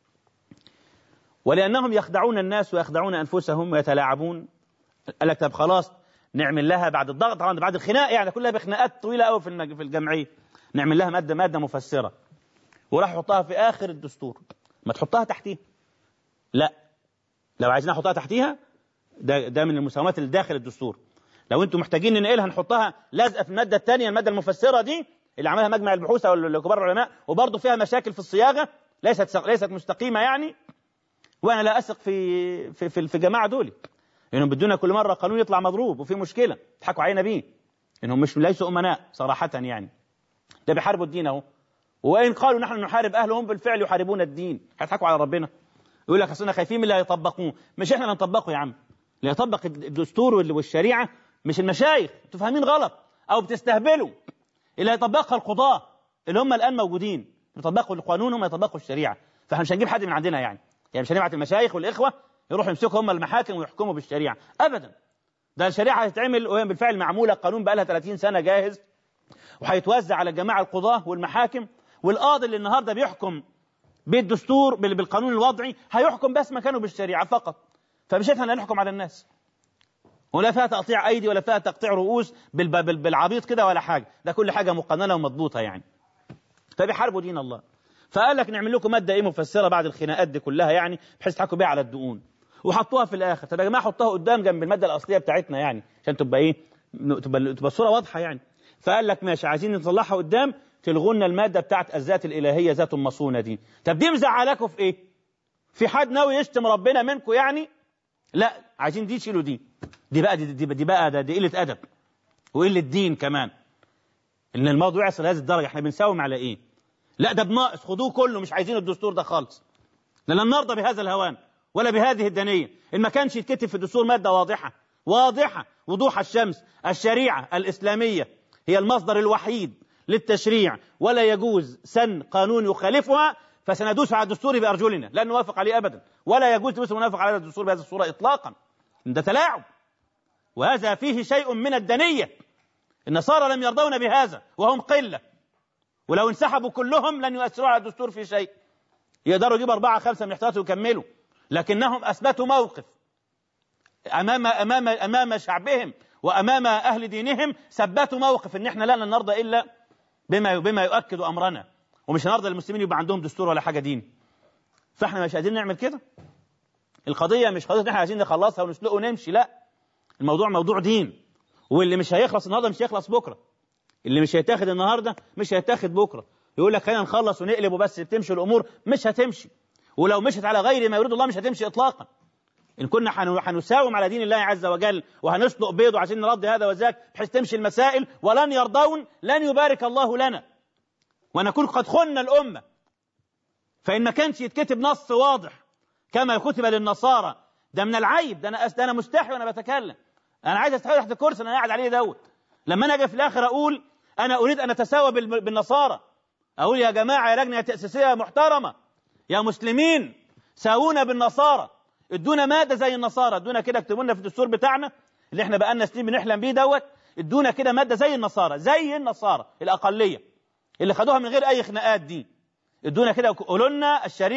S2: ولانهم يخدعون الناس ويخدعون انفسهم ويتلاعبون قال لك طب خلاص نعمل لها بعد الضغط طبعا بعد الخناق يعني كلها بخناقات طويله قوي في في الجمعيه نعمل لها ماده ماده مفسره وراح يحطها في اخر الدستور ما تحطها تحتيها لا لو عايزين نحطها تحتيها ده ده من المساومات اللي داخل الدستور لو انتم محتاجين ننقلها نحطها لازقه في الماده الثانيه الماده المفسره دي اللي عملها مجمع البحوث او كبار العلماء وبرضه فيها مشاكل في الصياغه ليست ليست مستقيمه يعني وانا لا اثق في في في, في الجماعه دول انهم بدونا كل مره قانون يطلع مضروب وفي مشكله يضحكوا علينا بيه انهم مش ليسوا امناء صراحه يعني ده بيحاربوا الدين اهو وان قالوا نحن نحارب اهلهم بالفعل يحاربون الدين هيضحكوا على ربنا يقول لك اصلنا خايفين من اللي هيطبقوه مش احنا اللي نطبقه يا عم اللي يطبق الدستور والشريعه مش المشايخ انتوا فاهمين غلط او بتستهبلوا اللي هيطبقها القضاه اللي هم الان موجودين يطبقوا القانون هم يطبقوا الشريعه فاحنا مش هنجيب حد من عندنا يعني يعني مش هنبعت المشايخ والاخوه يروحوا يمسكوا هم المحاكم ويحكموا بالشريعه ابدا ده الشريعه هتتعمل وهي بالفعل معموله قانون بقى لها 30 سنه جاهز وهيتوزع على الجماعه القضاه والمحاكم والقاضي اللي النهارده بيحكم بالدستور بالقانون الوضعي هيحكم بس مكانه بالشريعه فقط فمش احنا اللي نحكم على الناس ولا فيها تقطيع ايدي ولا فيها تقطيع رؤوس بالعبيط كده ولا حاجه ده كل حاجه مقننه ومضبوطه يعني فبيحاربوا دين الله فقال لك نعمل لكم ماده ايه مفسره بعد الخناقات دي كلها يعني بحيث تحكوا بيها على الدقون وحطوها في الاخر طب يا جماعه حطوها قدام جنب الماده الاصليه بتاعتنا يعني عشان تبقى ايه تبقى تبقى الصوره واضحه يعني فقال لك ماشي عايزين نطلعها قدام تلغوا لنا الماده بتاعت الذات الالهيه ذات مصونه دي طب دي مزعلاكم في ايه في حد ناوي يشتم ربنا منكم يعني لا عايزين دي تشيلوا دي دي بقى دي, دي, دي بقى ده دي قله ادب وقله دين كمان ان الموضوع يصل لهذه الدرجه احنا بنساوم على ايه لا ده بناقص خدوه كله مش عايزين الدستور ده خالص لن نرضى بهذا الهوان ولا بهذه الدنية إن ما كانش يتكتب في الدستور مادة واضحة واضحة وضوح الشمس الشريعة الإسلامية هي المصدر الوحيد للتشريع ولا يجوز سن قانون يخالفها فسندوس على الدستور بأرجلنا لن نوافق عليه أبدا ولا يجوز مثل نوافق على الدستور بهذه الصورة إطلاقا ده تلاعب وهذا فيه شيء من الدنية النصارى لم يرضون بهذا وهم قلة ولو انسحبوا كلهم لن يؤثروا على الدستور في شيء يقدروا يجيبوا أربعة خمسة من احتياطي ويكملوا لكنهم أثبتوا موقف أمام أمام أمام شعبهم وأمام أهل دينهم ثبتوا موقف إن إحنا لا نرضى إلا بما بما يؤكد أمرنا ومش هنرضى المسلمين يبقى عندهم دستور ولا حاجة دين فإحنا مش قادرين نعمل كده القضية مش قضية إحنا عايزين نخلصها ونسلقه ونمشي لا الموضوع موضوع دين واللي مش هيخلص النهارده مش هيخلص بكره اللي مش هيتاخد النهارده مش هيتاخد بكره يقول لك خلينا نخلص ونقلب وبس تمشي الامور مش هتمشي ولو مشت على غير ما يريد الله مش هتمشي اطلاقا ان كنا هنساوم على دين الله عز وجل وهنسلق بيضه عشان نرضي هذا وذاك بحيث تمشي المسائل ولن يرضون لن يبارك الله لنا ونكون قد خنا الامه فان ما كانش يتكتب نص واضح كما كتب للنصارى ده من العيب ده انا ده انا مستحي وانا بتكلم انا عايز استحي تحت الكرسي انا قاعد عليه دوت لما انا اجي في الاخر اقول انا اريد ان اتساوى بالنصارى اقول يا جماعه يا لجنه تاسيسيه محترمه يا مسلمين ساوونا بالنصارى ادونا ماده زي النصارى ادونا كده اكتبوا لنا في الدستور بتاعنا اللي احنا بقالنا سنين بنحلم بيه دوت ادونا كده ماده زي النصارى زي النصارى الاقليه اللي خدوها من غير اي خناقات دي ادونا كده قولوا لنا الشريعه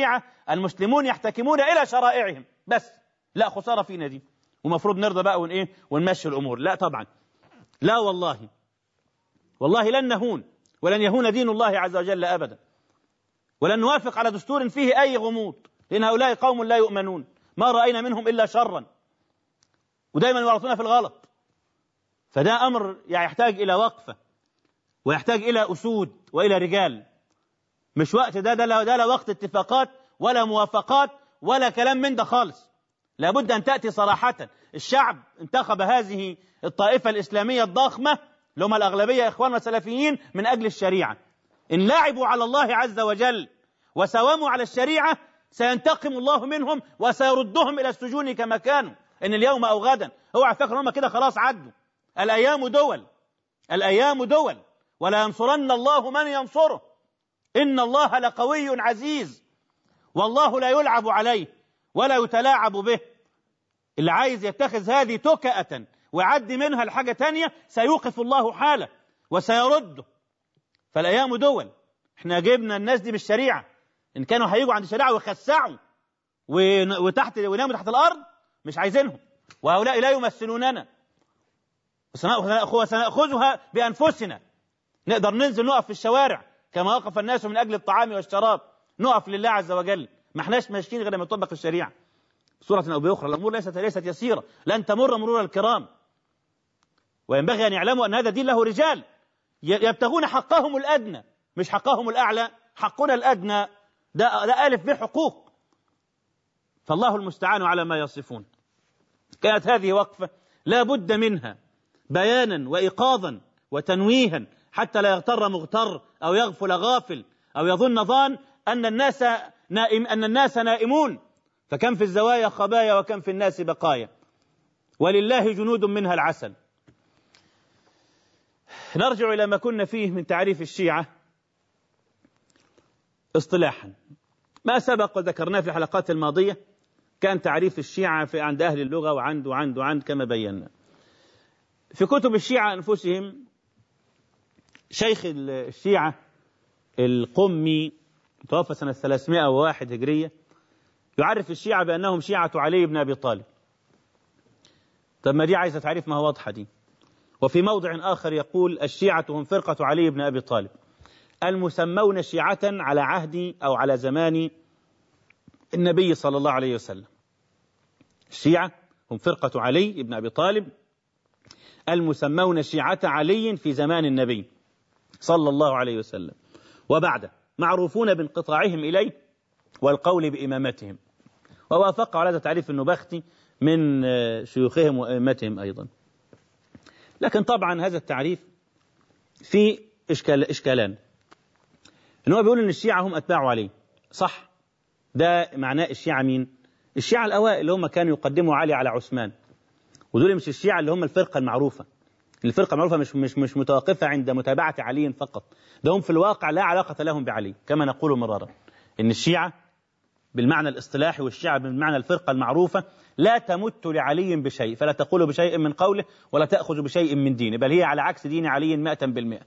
S2: المسلمون يحتكمون إلى شرائعهم بس لا خسارة فينا دي ومفروض نرضى بقى ون إيه ونمشي الأمور لا طبعا لا والله والله لن نهون ولن يهون دين الله عز وجل أبدا ولن نوافق على دستور فيه أي غموض لأن هؤلاء قوم لا يؤمنون ما رأينا منهم إلا شرا ودائما يورطون في الغلط فده أمر يعني يحتاج إلى وقفة ويحتاج إلى أسود وإلى رجال مش وقت ده ده لا, ده لا وقت اتفاقات ولا موافقات ولا كلام من ده خالص لابد أن تأتي صراحة الشعب انتخب هذه الطائفة الإسلامية الضخمة اللي هم الأغلبية إخواننا السلفيين من أجل الشريعة إن لعبوا على الله عز وجل وسواموا على الشريعة سينتقم الله منهم وسيردهم إلى السجون كما كانوا إن اليوم أو غدا اوعى فاكر هم كده خلاص عدوا الأيام دول الأيام دول ولا ينصرن الله من ينصره إن الله لقوي عزيز والله لا يلعب عليه ولا يتلاعب به اللي عايز يتخذ هذه تكأة ويعدي منها لحاجة تانية سيوقف الله حاله وسيرده فالأيام دول احنا جبنا الناس دي بالشريعة إن كانوا هيجوا عند الشريعة ويخسعوا وتحت ويناموا تحت الأرض مش عايزينهم وهؤلاء لا يمثلوننا وسنأخذها بأنفسنا نقدر ننزل نقف في الشوارع كما وقف الناس من أجل الطعام والشراب نقف لله عز وجل ما احناش ماشيين غير لما نطبق الشريعة صورة أو بأخرى الأمور ليست ليست يسيرة لن تمر مرور الكرام وينبغي أن يعلموا أن هذا دين له رجال يبتغون حقهم الأدنى مش حقهم الأعلى حقنا الأدنى ده, ده ألف به حقوق فالله المستعان على ما يصفون كانت هذه وقفة لا بد منها بيانا وإيقاظا وتنويها حتى لا يغتر مغتر أو يغفل غافل أو يظن ظان أن الناس نائم أن الناس نائمون فكم في الزوايا خبايا وكم في الناس بقايا ولله جنود منها العسل نرجع إلى ما كنا فيه من تعريف الشيعة اصطلاحا ما سبق وذكرناه في الحلقات الماضية كان تعريف الشيعة في عند أهل اللغة وعند وعند وعند كما بينا في كتب الشيعة أنفسهم شيخ الشيعة القمي توفى سنة 301 هجرية يعرف الشيعة بأنهم شيعة علي بن أبي طالب طب ما دي عايزة تعريف ما هو واضحة دي وفي موضع آخر يقول الشيعة هم فرقة علي بن أبي طالب المسمون شيعة على عهد أو على زمان النبي صلى الله عليه وسلم الشيعة هم فرقة علي بن أبي طالب المسمون شيعة علي في زمان النبي صلى الله عليه وسلم وبعده معروفون بانقطاعهم إليه والقول بإمامتهم ووافق على هذا تعريف النبختي من شيوخهم وأئمتهم أيضا لكن طبعا هذا التعريف في إشكال إشكالان إن هو بيقول إن الشيعة هم أتباع علي صح ده معناه الشيعة مين؟ الشيعة الأوائل اللي هم كانوا يقدموا علي على عثمان ودول مش الشيعة اللي هم الفرقة المعروفة الفرقة المعروفة مش مش مش متوقفة عند متابعة علي فقط ده هم في الواقع لا علاقة لهم بعلي كما نقول مرارا إن الشيعة بالمعنى الاصطلاحي والشيعة بالمعنى الفرقة المعروفة لا تمت لعلي بشيء فلا تقول بشيء من قوله ولا تأخذ بشيء من دينه بل هي على عكس دين علي مائة بالمئة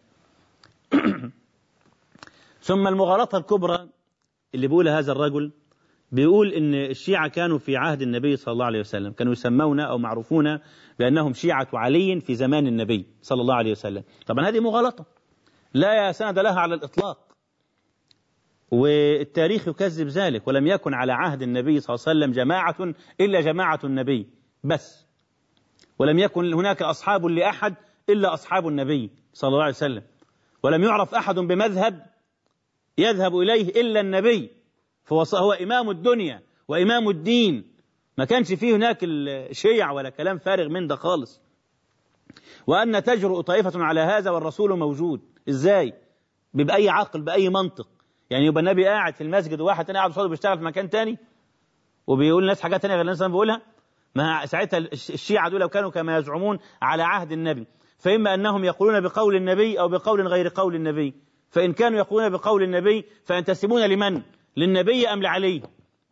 S2: ثم المغالطة الكبرى اللي بيقولها هذا الرجل بيقول ان الشيعة كانوا في عهد النبي صلى الله عليه وسلم كانوا يسمون او معروفون بانهم شيعة علي في زمان النبي صلى الله عليه وسلم طبعا هذه مغالطة لا سند لها على الاطلاق والتاريخ يكذب ذلك ولم يكن على عهد النبي صلى الله عليه وسلم جماعة إلا جماعة النبي بس ولم يكن هناك أصحاب لأحد إلا أصحاب النبي صلى الله عليه وسلم ولم يعرف أحد بمذهب يذهب إليه إلا النبي فهو هو إمام الدنيا وإمام الدين ما كانش فيه هناك الشيع ولا كلام فارغ من ده خالص وأن تجرؤ طائفة على هذا والرسول موجود إزاي بأي عقل بأي منطق يعني يبقى النبي قاعد في المسجد وواحد تاني قاعد قصاده بيشتغل في مكان تاني وبيقول الناس حاجات تانية غير الناس بيقولها ما ساعتها الشيعة دول لو كانوا كما يزعمون على عهد النبي فإما أنهم يقولون بقول النبي أو بقول غير قول النبي فإن كانوا يقولون بقول النبي فينتسبون لمن؟ للنبي أم لعلي؟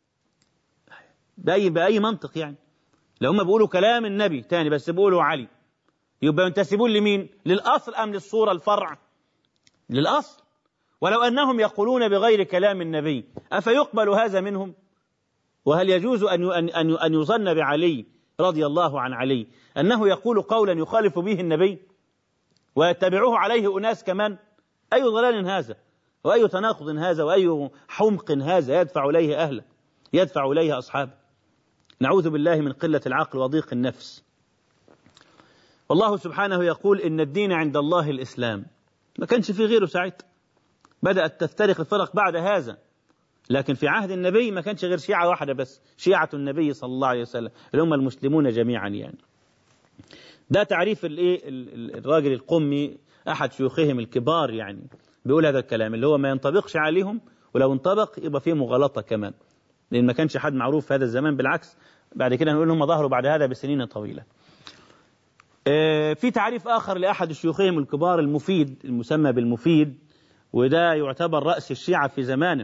S2: بأي بأي منطق يعني لو هم بيقولوا كلام النبي تاني بس بيقولوا علي يبقى ينتسبون لمين؟ للأصل أم للصورة الفرع؟ للأصل ولو أنهم يقولون بغير كلام النبي أفيقبل هذا منهم وهل يجوز أن أن أن يظن بعلي رضي الله عن علي أنه يقول قولا يخالف به النبي ويتبعه عليه أناس كمان أي ضلال هذا وأي تناقض هذا وأي حمق هذا يدفع إليه أهله يدفع إليه أصحابه نعوذ بالله من قلة العقل وضيق النفس والله سبحانه يقول إن الدين عند الله الإسلام ما كانش في غيره ساعتها بدأت تفترق الفرق بعد هذا لكن في عهد النبي ما كانش غير شيعة واحدة بس شيعة النبي صلى الله عليه وسلم اللي هم المسلمون جميعا يعني ده تعريف الايه الراجل القمي احد شيوخهم الكبار يعني بيقول هذا الكلام اللي هو ما ينطبقش عليهم ولو انطبق يبقى فيه مغالطة كمان لأن ما كانش حد معروف في هذا الزمان بالعكس بعد كده نقول هم ظهروا بعد هذا بسنين طويلة في تعريف آخر لأحد شيوخهم الكبار المفيد المسمى بالمفيد وده يعتبر رأس الشيعة في زمانه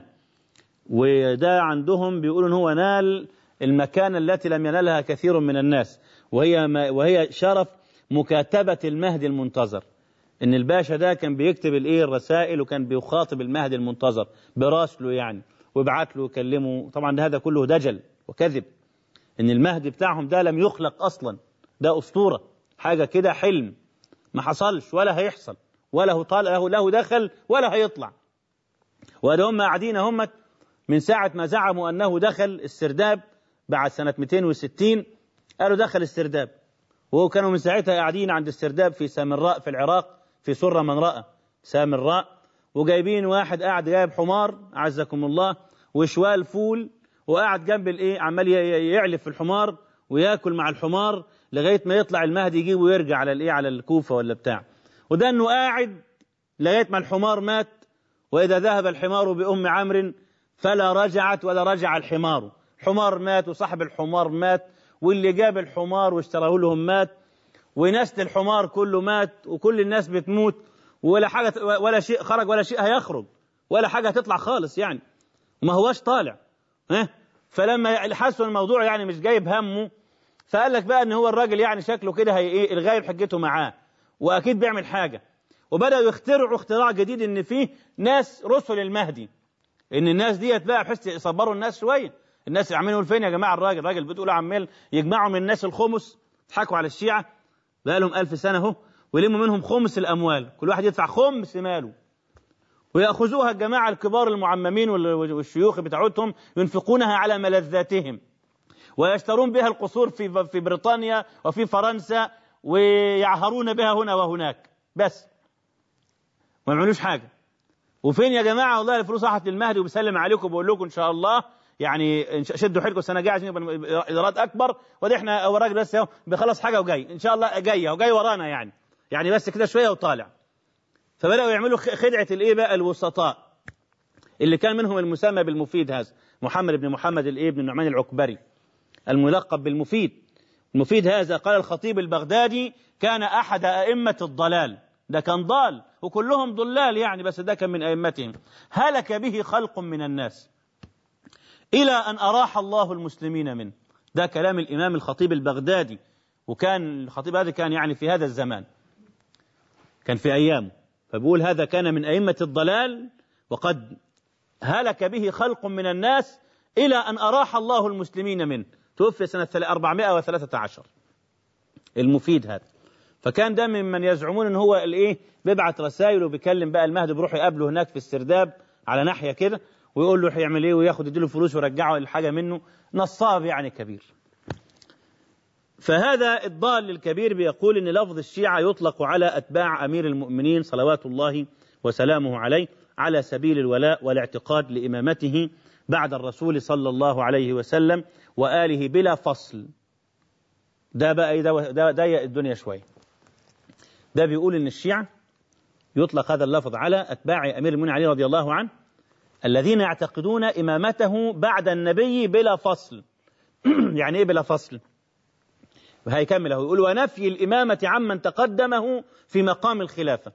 S2: وده عندهم بيقولوا هو نال المكانة التي لم ينالها كثير من الناس وهي ما وهي شرف مكاتبة المهدي المنتظر ان الباشا ده كان بيكتب الايه الرسائل وكان بيخاطب المهدي المنتظر براسله يعني ويبعت له ويكلمه طبعا هذا كله دجل وكذب ان المهدي بتاعهم ده لم يخلق اصلا ده اسطوره حاجه كده حلم ما حصلش ولا هيحصل ولا هو طال له له دخل ولا هيطلع وده هم قاعدين هم من ساعه ما زعموا انه دخل السرداب بعد سنه 260 قالوا دخل السرداب وكانوا من ساعتها قاعدين عند السرداب في سامراء في العراق في سرة من رأى سامراء وجايبين واحد قاعد جايب حمار أعزكم الله وشوال فول وقاعد جنب الايه عمال يعلف في الحمار وياكل مع الحمار لغايه ما يطلع المهدي يجيبه ويرجع على الايه على الكوفه ولا بتاع وده انه قاعد لغايه ما الحمار مات واذا ذهب الحمار بام عمرو فلا رجعت ولا رجع الحمار حمار مات وصاحب الحمار مات واللي جاب الحمار واشتراه لهم مات ونسل الحمار كله مات وكل الناس بتموت ولا حاجة ولا شيء خرج ولا شيء هيخرج ولا حاجة هتطلع خالص يعني ما هواش طالع ها فلما حسوا الموضوع يعني مش جايب همه فقال لك بقى ان هو الراجل يعني شكله كده هي ايه الغايب حجته معاه واكيد بيعمل حاجه وبداوا يخترعوا اختراع جديد ان فيه ناس رسل المهدي ان الناس ديت بقى بحيث يصبروا الناس شويه الناس عاملين فين يا جماعه الراجل الراجل بتقول عمال يجمعوا من الناس الخمس يضحكوا على الشيعه بقى لهم ألف سنة اهو ويلموا منهم خمس الأموال كل واحد يدفع خمس ماله ويأخذوها الجماعة الكبار المعممين والشيوخ بتاعتهم ينفقونها على ملذاتهم ويشترون بها القصور في في بريطانيا وفي فرنسا ويعهرون بها هنا وهناك بس ما يعملوش حاجة وفين يا جماعة والله الفلوس راحت للمهدي وبسلم عليكم وبقول لكم إن شاء الله يعني شدوا حيلكم السنه الجايه عشان يبقى ايراد اكبر وده احنا هو الراجل بس اهو بيخلص حاجه وجاي ان شاء الله جاي وجاي ورانا يعني يعني بس كده شويه وطالع فبداوا يعملوا خدعه الايه بقى الوسطاء اللي كان منهم المسمى بالمفيد هذا محمد بن محمد الايه بن النعمان العكبري الملقب بالمفيد المفيد هذا قال الخطيب البغدادي كان احد ائمه الضلال ده كان ضال وكلهم ضلال يعني بس ده كان من ائمتهم هلك به خلق من الناس إلى أن أراح الله المسلمين منه ده كلام الإمام الخطيب البغدادي وكان الخطيب هذا كان يعني في هذا الزمان كان في أيامه فبيقول هذا كان من أئمة الضلال وقد هلك به خلق من الناس إلى أن أراح الله المسلمين منه توفي سنة 413 المفيد هذا فكان ده ممن يزعمون ان هو الايه بيبعت رسائل وبيكلم بقى المهدي بيروح يقابله هناك في السرداب على ناحيه كده ويقول له هيعمل ايه وياخد يديله فلوس ويرجعه الحاجه منه نصاب يعني كبير فهذا الضال الكبير بيقول ان لفظ الشيعه يطلق على اتباع امير المؤمنين صلوات الله وسلامه عليه على سبيل الولاء والاعتقاد لامامته بعد الرسول صلى الله عليه وسلم واله بلا فصل ده بقى ايه ده ده ضيق الدنيا شويه ده بيقول ان الشيعه يطلق هذا اللفظ على اتباع امير المؤمنين علي رضي الله عنه الذين يعتقدون إمامته بعد النبي بلا فصل يعني إيه بلا فصل وهيكمل هو يقول ونفي الإمامة عمن تقدمه في مقام الخلافة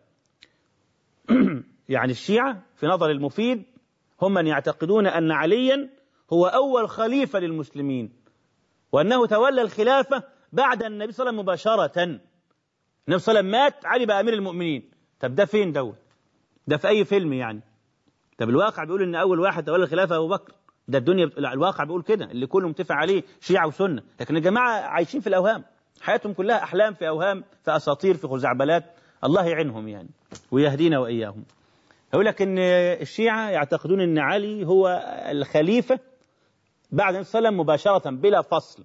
S2: يعني الشيعة في نظر المفيد هم من يعتقدون أن عليا هو أول خليفة للمسلمين وأنه تولى الخلافة بعد النبي صلى الله عليه وسلم مباشرة النبي صلى الله عليه وسلم مات علي بقى أمير المؤمنين طب ده فين دوت ده في أي فيلم يعني طب الواقع بيقول ان اول واحد تولى الخلافه ابو بكر ده الدنيا بت... لا، الواقع بيقول كده اللي كله متفق عليه شيعه وسنه لكن الجماعه عايشين في الاوهام حياتهم كلها احلام في اوهام في اساطير في خزعبلات الله يعينهم يعني ويهدينا واياهم يقول لك ان الشيعه يعتقدون ان علي هو الخليفه بعد النبي صلى الله عليه وسلم مباشره بلا فصل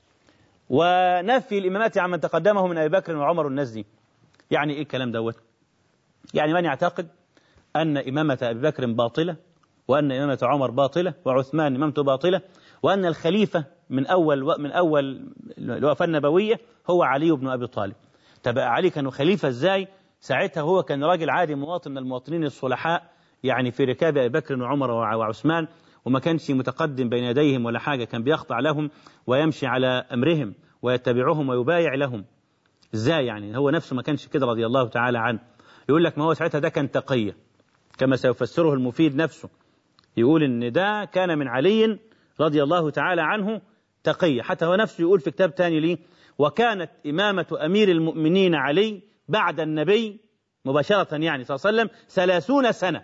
S2: ونفي الامامات عن من تقدمه من ابي بكر وعمر والناس دي يعني ايه الكلام دوت يعني من يعتقد ان امامه ابي بكر باطله وان امامه عمر باطله وعثمان امامته باطله وان الخليفه من اول من اول الوفاه النبويه هو علي بن ابي طالب طب علي كان خليفه ازاي ساعتها هو كان راجل عادي مواطن من المواطنين الصلحاء يعني في ركاب ابي بكر وعمر وعثمان وما كانش متقدم بين يديهم ولا حاجه كان بيخضع لهم ويمشي على امرهم ويتبعهم ويبايع لهم ازاي يعني هو نفسه ما كانش كده رضي الله تعالى عنه يقول لك ما هو ساعتها ده كان تقيه كما سيفسره المفيد نفسه يقول ان ده كان من علي رضي الله تعالى عنه تقية حتى هو نفسه يقول في كتاب تاني ليه وكانت إمامة أمير المؤمنين علي بعد النبي مباشرة يعني صلى الله عليه وسلم ثلاثون سنة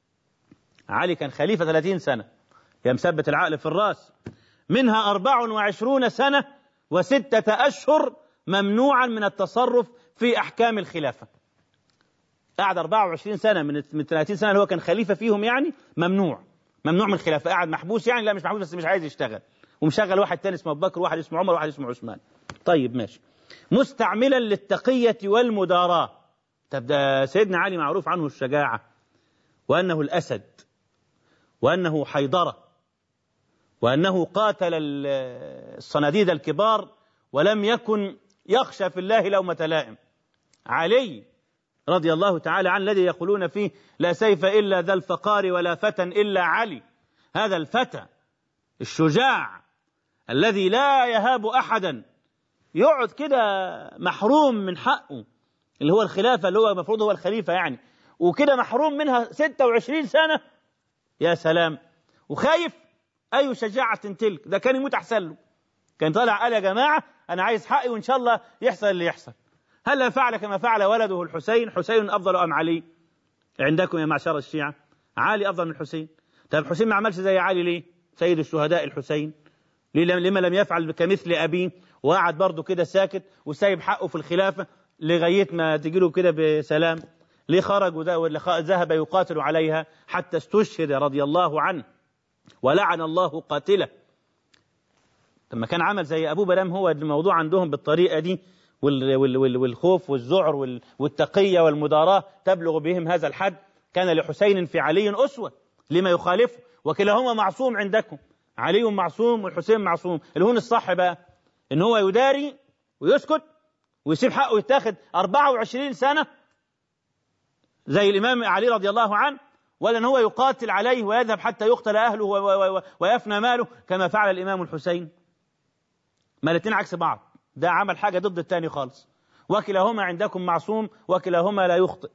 S2: علي كان خليفة ثلاثين سنة يا مثبت العقل في الراس منها أربع وعشرون سنة وستة أشهر ممنوعا من التصرف في أحكام الخلافة قعد 24 سنة من من 30 سنة اللي هو كان خليفة فيهم يعني ممنوع ممنوع من الخلافة قاعد محبوس يعني لا مش محبوس بس مش عايز يشتغل ومشغل واحد تاني اسمه ابو بكر وواحد اسمه عمر وواحد اسمه عثمان طيب ماشي مستعملا للتقية والمداراة طب ده سيدنا علي معروف عنه الشجاعة وأنه الأسد وأنه حيدرة وأنه قاتل الصناديد الكبار ولم يكن يخشى في الله لومة لائم علي رضي الله تعالى عنه الذي يقولون فيه لا سيف إلا ذا الفقار ولا فتى إلا علي هذا الفتى الشجاع الذي لا يهاب أحدا يقعد كده محروم من حقه اللي هو الخلافة اللي هو المفروض هو الخليفة يعني وكده محروم منها 26 سنة يا سلام وخايف أي شجاعة تلك ده كان يموت أحسن له كان طالع قال يا جماعة أنا عايز حقي وإن شاء الله يحصل اللي يحصل هل فعل كما فعل ولده الحسين حسين أفضل أم علي عندكم يا معشر الشيعة علي أفضل من الحسين طب الحسين ما عملش زي علي ليه سيد الشهداء الحسين لما لم يفعل كمثل أبيه وقعد برضه كده ساكت وسايب حقه في الخلافة لغاية ما تجي له كده بسلام ليه خرج ذهب يقاتل عليها حتى استشهد رضي الله عنه ولعن الله قاتله لما كان عمل زي أبوه بلام هو الموضوع عندهم بالطريقة دي والخوف والذعر والتقية والمداراة تبلغ بهم هذا الحد كان لحسين في علي أسوة لما يخالفه وكلاهما معصوم عندكم علي معصوم والحسين معصوم اللي هون الصح بقى ان هو يداري ويسكت ويسيب حقه يتاخد 24 سنة زي الإمام علي رضي الله عنه ولا ان هو يقاتل عليه ويذهب حتى يقتل أهله ويفنى ماله كما فعل الإمام الحسين ما الاثنين عكس بعض ده عمل حاجة ضد الثاني خالص وكلاهما عندكم معصوم وكلاهما لا يخطئ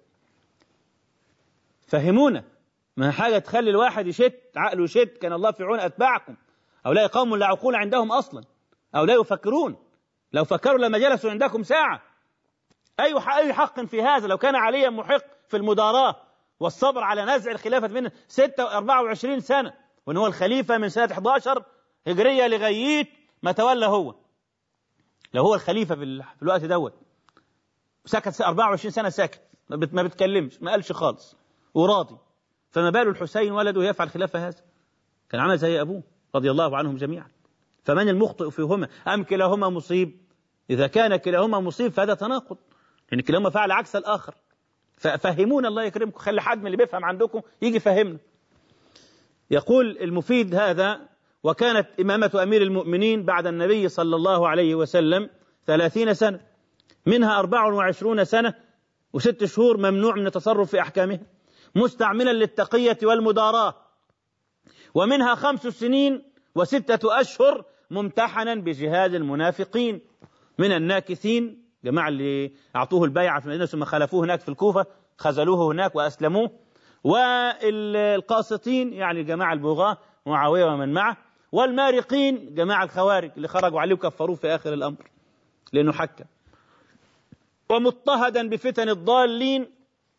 S2: فهمونا ما حاجة تخلي الواحد يشت عقله يشت كان الله في عون أتباعكم هؤلاء قوم لا عقول عندهم أصلا أو لا يفكرون لو فكروا لما جلسوا عندكم ساعة أي أي حق في هذا لو كان عليا محق في المداراة والصبر على نزع الخلافة من 6 24 سنة وأن هو الخليفة من سنة 11 هجرية لغاية ما تولى هو لو هو الخليفة في الوقت دوت سكت 24 سنة ساكت ما بتكلمش ما قالش خالص وراضي فما بال الحسين ولده يفعل خلاف هذا كان عمل زي أبوه رضي الله عنهم جميعا فمن المخطئ فيهما أم كلاهما مصيب إذا كان كلاهما مصيب فهذا تناقض لأن كلاهما فعل عكس الآخر ففهمونا الله يكرمكم خلي حد من اللي بيفهم عندكم يجي يفهمنا يقول المفيد هذا وكانت إمامة أمير المؤمنين بعد النبي صلى الله عليه وسلم ثلاثين سنة منها أربع وعشرون سنة وست شهور ممنوع من التصرف في أحكامها مستعملا للتقية والمداراة ومنها خمس سنين وستة أشهر ممتحنا بجهاد المنافقين من الناكثين جماعة اللي أعطوه البيعة في المدينة ثم خلفوه هناك في الكوفة خذلوه هناك وأسلموه والقاسطين يعني الجماعة البغاة معاوية ومن معه والمارقين جماعة الخوارج اللي خرجوا عليه وكفروه في آخر الأمر لأنه حكم ومضطهدا بفتن الضالين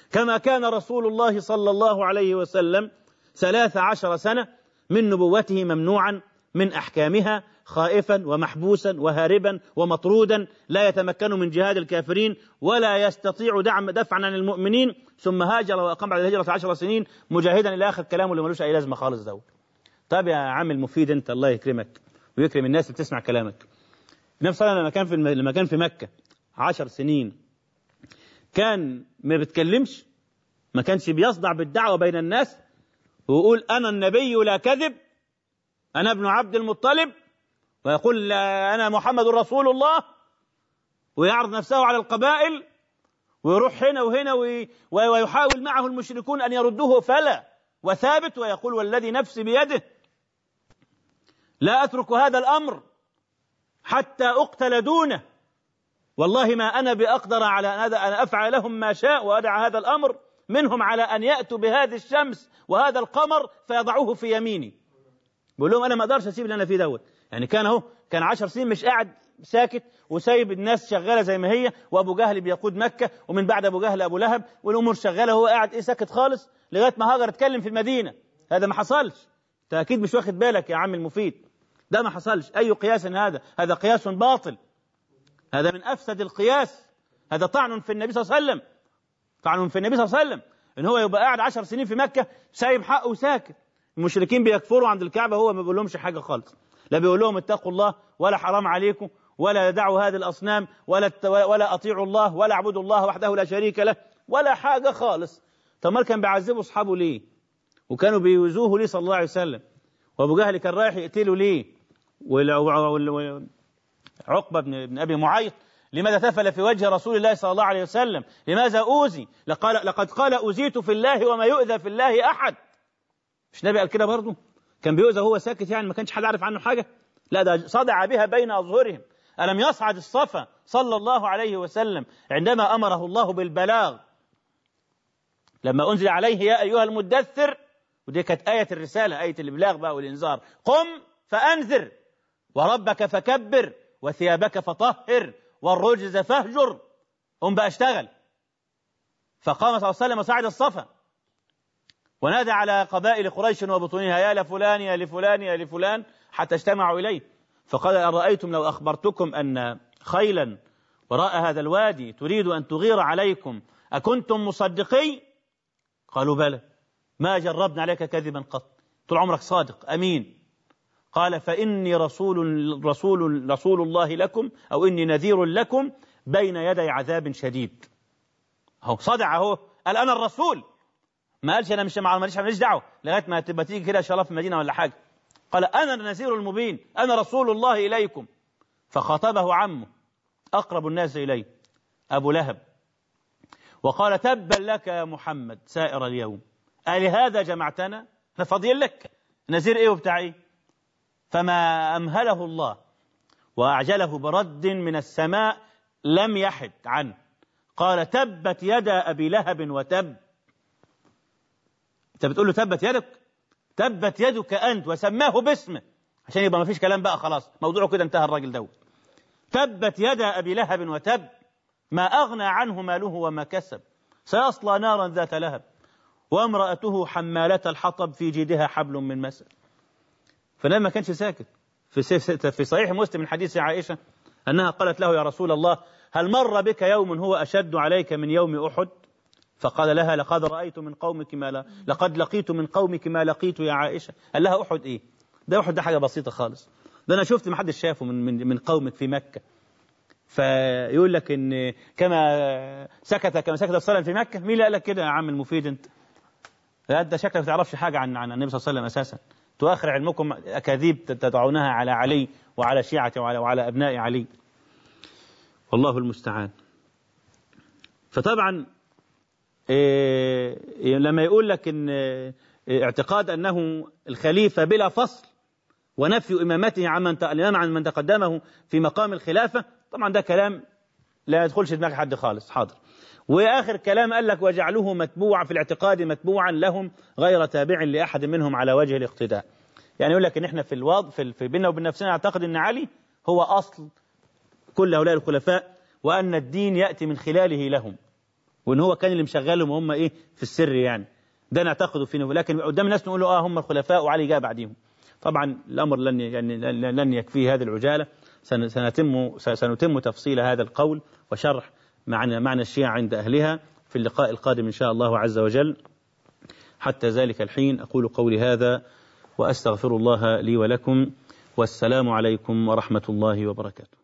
S2: كما كان رسول الله صلى الله عليه وسلم ثلاث عشر سنة من نبوته ممنوعا من أحكامها خائفا ومحبوسا وهاربا ومطرودا لا يتمكن من جهاد الكافرين ولا يستطيع دعم دفعا عن المؤمنين ثم هاجر وأقام بعد الهجرة عشر سنين مجاهدا إلى آخر كلامه اللي ملوش أي لازمة خالص دوت طب يا عم المفيد أنت الله يكرمك ويكرم الناس اللي بتسمع كلامك النبي صلى الله عليه وسلم لما كان في الم... لما كان في مكة عشر سنين كان ما بيتكلمش ما كانش بيصدع بالدعوة بين الناس ويقول أنا النبي لا كذب أنا ابن عبد المطلب ويقول أنا محمد رسول الله ويعرض نفسه على القبائل ويروح هنا وهنا وي... ويحاول معه المشركون أن يردوه فلا وثابت ويقول والذي نفسي بيده لا أترك هذا الأمر حتى أقتل دونه والله ما أنا بأقدر على أن أفعل لهم ما شاء وأدع هذا الأمر منهم على أن يأتوا بهذه الشمس وهذا القمر فيضعوه في يميني بقول لهم أنا ما أقدرش أسيب اللي أنا فيه دوت يعني كان أهو كان عشر سنين مش قاعد ساكت وسايب الناس شغالة زي ما هي وأبو جهل بيقود مكة ومن بعد أبو جهل أبو لهب والأمور شغالة هو قاعد إيه ساكت خالص لغاية ما هاجر اتكلم في المدينة هذا ما حصلش أنت أكيد مش واخد بالك يا عم المفيد ده ما حصلش أي قياس هذا هذا قياس باطل هذا من أفسد القياس هذا طعن في النبي صلى الله عليه وسلم طعن في النبي صلى الله عليه وسلم ان هو يبقى قاعد عشر سنين في مكة سايب حقه وساكت المشركين بيكفروا عند الكعبة هو ما بيقول لهمش حاجة خالص لا بيقول لهم اتقوا الله ولا حرام عليكم ولا دعوا هذه الأصنام ولا ولا أطيعوا الله ولا اعبدوا الله وحده لا شريك له ولا حاجة خالص طب كان بيعذبوا أصحابه ليه وكانوا بيوزوه ليه صلى الله عليه وسلم وأبو جهل كان رايح يقتله ليه عقبة بن, بن أبي معيط لماذا تفل في وجه رسول الله صلى الله عليه وسلم لماذا أوزي لقال لقد قال أوزيت في الله وما يؤذى في الله أحد مش نبي قال كده برضه كان بيؤذى وهو ساكت يعني ما كانش حد عارف عنه حاجة لا ده صدع بها بين أظهرهم ألم يصعد الصفا صلى الله عليه وسلم عندما أمره الله بالبلاغ لما أنزل عليه يا أيها المدثر ودي كانت آية الرسالة آية الإبلاغ بقى والإنذار قم فأنذر وربك فكبر وثيابك فطهر والرجز فاهجر قم بقى اشتغل فقام صلى الله عليه وسلم وصعد الصفا ونادى على قبائل قريش وبطونها يا لفلان يا لفلان يا لفلان حتى اجتمعوا إليه فقال أرأيتم لو أخبرتكم أن خيلا وراء هذا الوادي تريد أن تغير عليكم أكنتم مصدقي قالوا بلى ما جربنا عليك كذبا قط طول عمرك صادق أمين قال فإني رسول رسول رسول الله لكم أو إني نذير لكم بين يدي عذاب شديد هو صدع اهو قال أنا الرسول ما قالش أنا مش مع ماليش ماليش دعوة لغاية ما تبقى تيجي كده شرف في المدينة ولا حاجة قال أنا النذير المبين أنا رسول الله إليكم فخاطبه عمه أقرب الناس إليه أبو لهب وقال تبا لك يا محمد سائر اليوم ألهذا جمعتنا احنا فاضيين لك نذير ايه وبتاع ايه فما أمهله الله وأعجله برد من السماء لم يحد عنه قال تبت يدا أبي لهب وتب أنت بتقول له تبت يدك تبت يدك أنت وسماه باسمه عشان يبقى ما فيش كلام بقى خلاص موضوعه كده انتهى الراجل دوت تبت يدا أبي لهب وتب ما أغنى عنه ماله وما كسب سيصلى نارا ذات لهب وامرأته حمالة الحطب في جيدها حبل من مسد فلما ما كانش ساكت في في صحيح مسلم من حديث عائشة أنها قالت له يا رسول الله هل مر بك يوم هو أشد عليك من يوم أحد فقال لها لقد رأيت من قومك ما لا لقد لقيت من قومك ما لقيت يا عائشة قال لها أحد إيه ده أحد ده حاجة بسيطة خالص ده أنا شفت ما حدش شافه من, من, من قومك في مكة فيقول لك ان كما سكت كما سكت الصلاة في مكة مين اللي قال لك كده يا عم المفيد انت لا ده شكلك ما تعرفش حاجة عن عن النبي صلى الله عليه وسلم اساسا تؤخر علمكم أكاذيب تدعونها على علي وعلى شيعة وعلى, وعلى أبناء علي والله المستعان فطبعا إيه لما يقول لك إن إيه اعتقاد أنه الخليفة بلا فصل ونفي إمامته عمن الإمام عن من تقدمه في مقام الخلافة طبعا ده كلام لا يدخلش دماغ حد خالص حاضر وآخر كلام قال لك وجعله متبوعا في الاعتقاد متبوعا لهم غير تابع لأحد منهم على وجه الاقتداء يعني يقول لك ان احنا في الوضع في, في بيننا وبين نفسنا نعتقد ان علي هو اصل كل هؤلاء الخلفاء وان الدين ياتي من خلاله لهم وان هو كان اللي مشغلهم وهم ايه في السر يعني ده نعتقده فيه ولكن قدام الناس نقول اه هم الخلفاء وعلي جاء بعدهم طبعا الامر لن يعني لن يكفي هذه العجاله سنتم سنتم تفصيل هذا القول وشرح معنى معنى الشيعة عند أهلها في اللقاء القادم إن شاء الله عز وجل حتى ذلك الحين أقول قولي هذا وأستغفر الله لي ولكم والسلام عليكم ورحمة الله وبركاته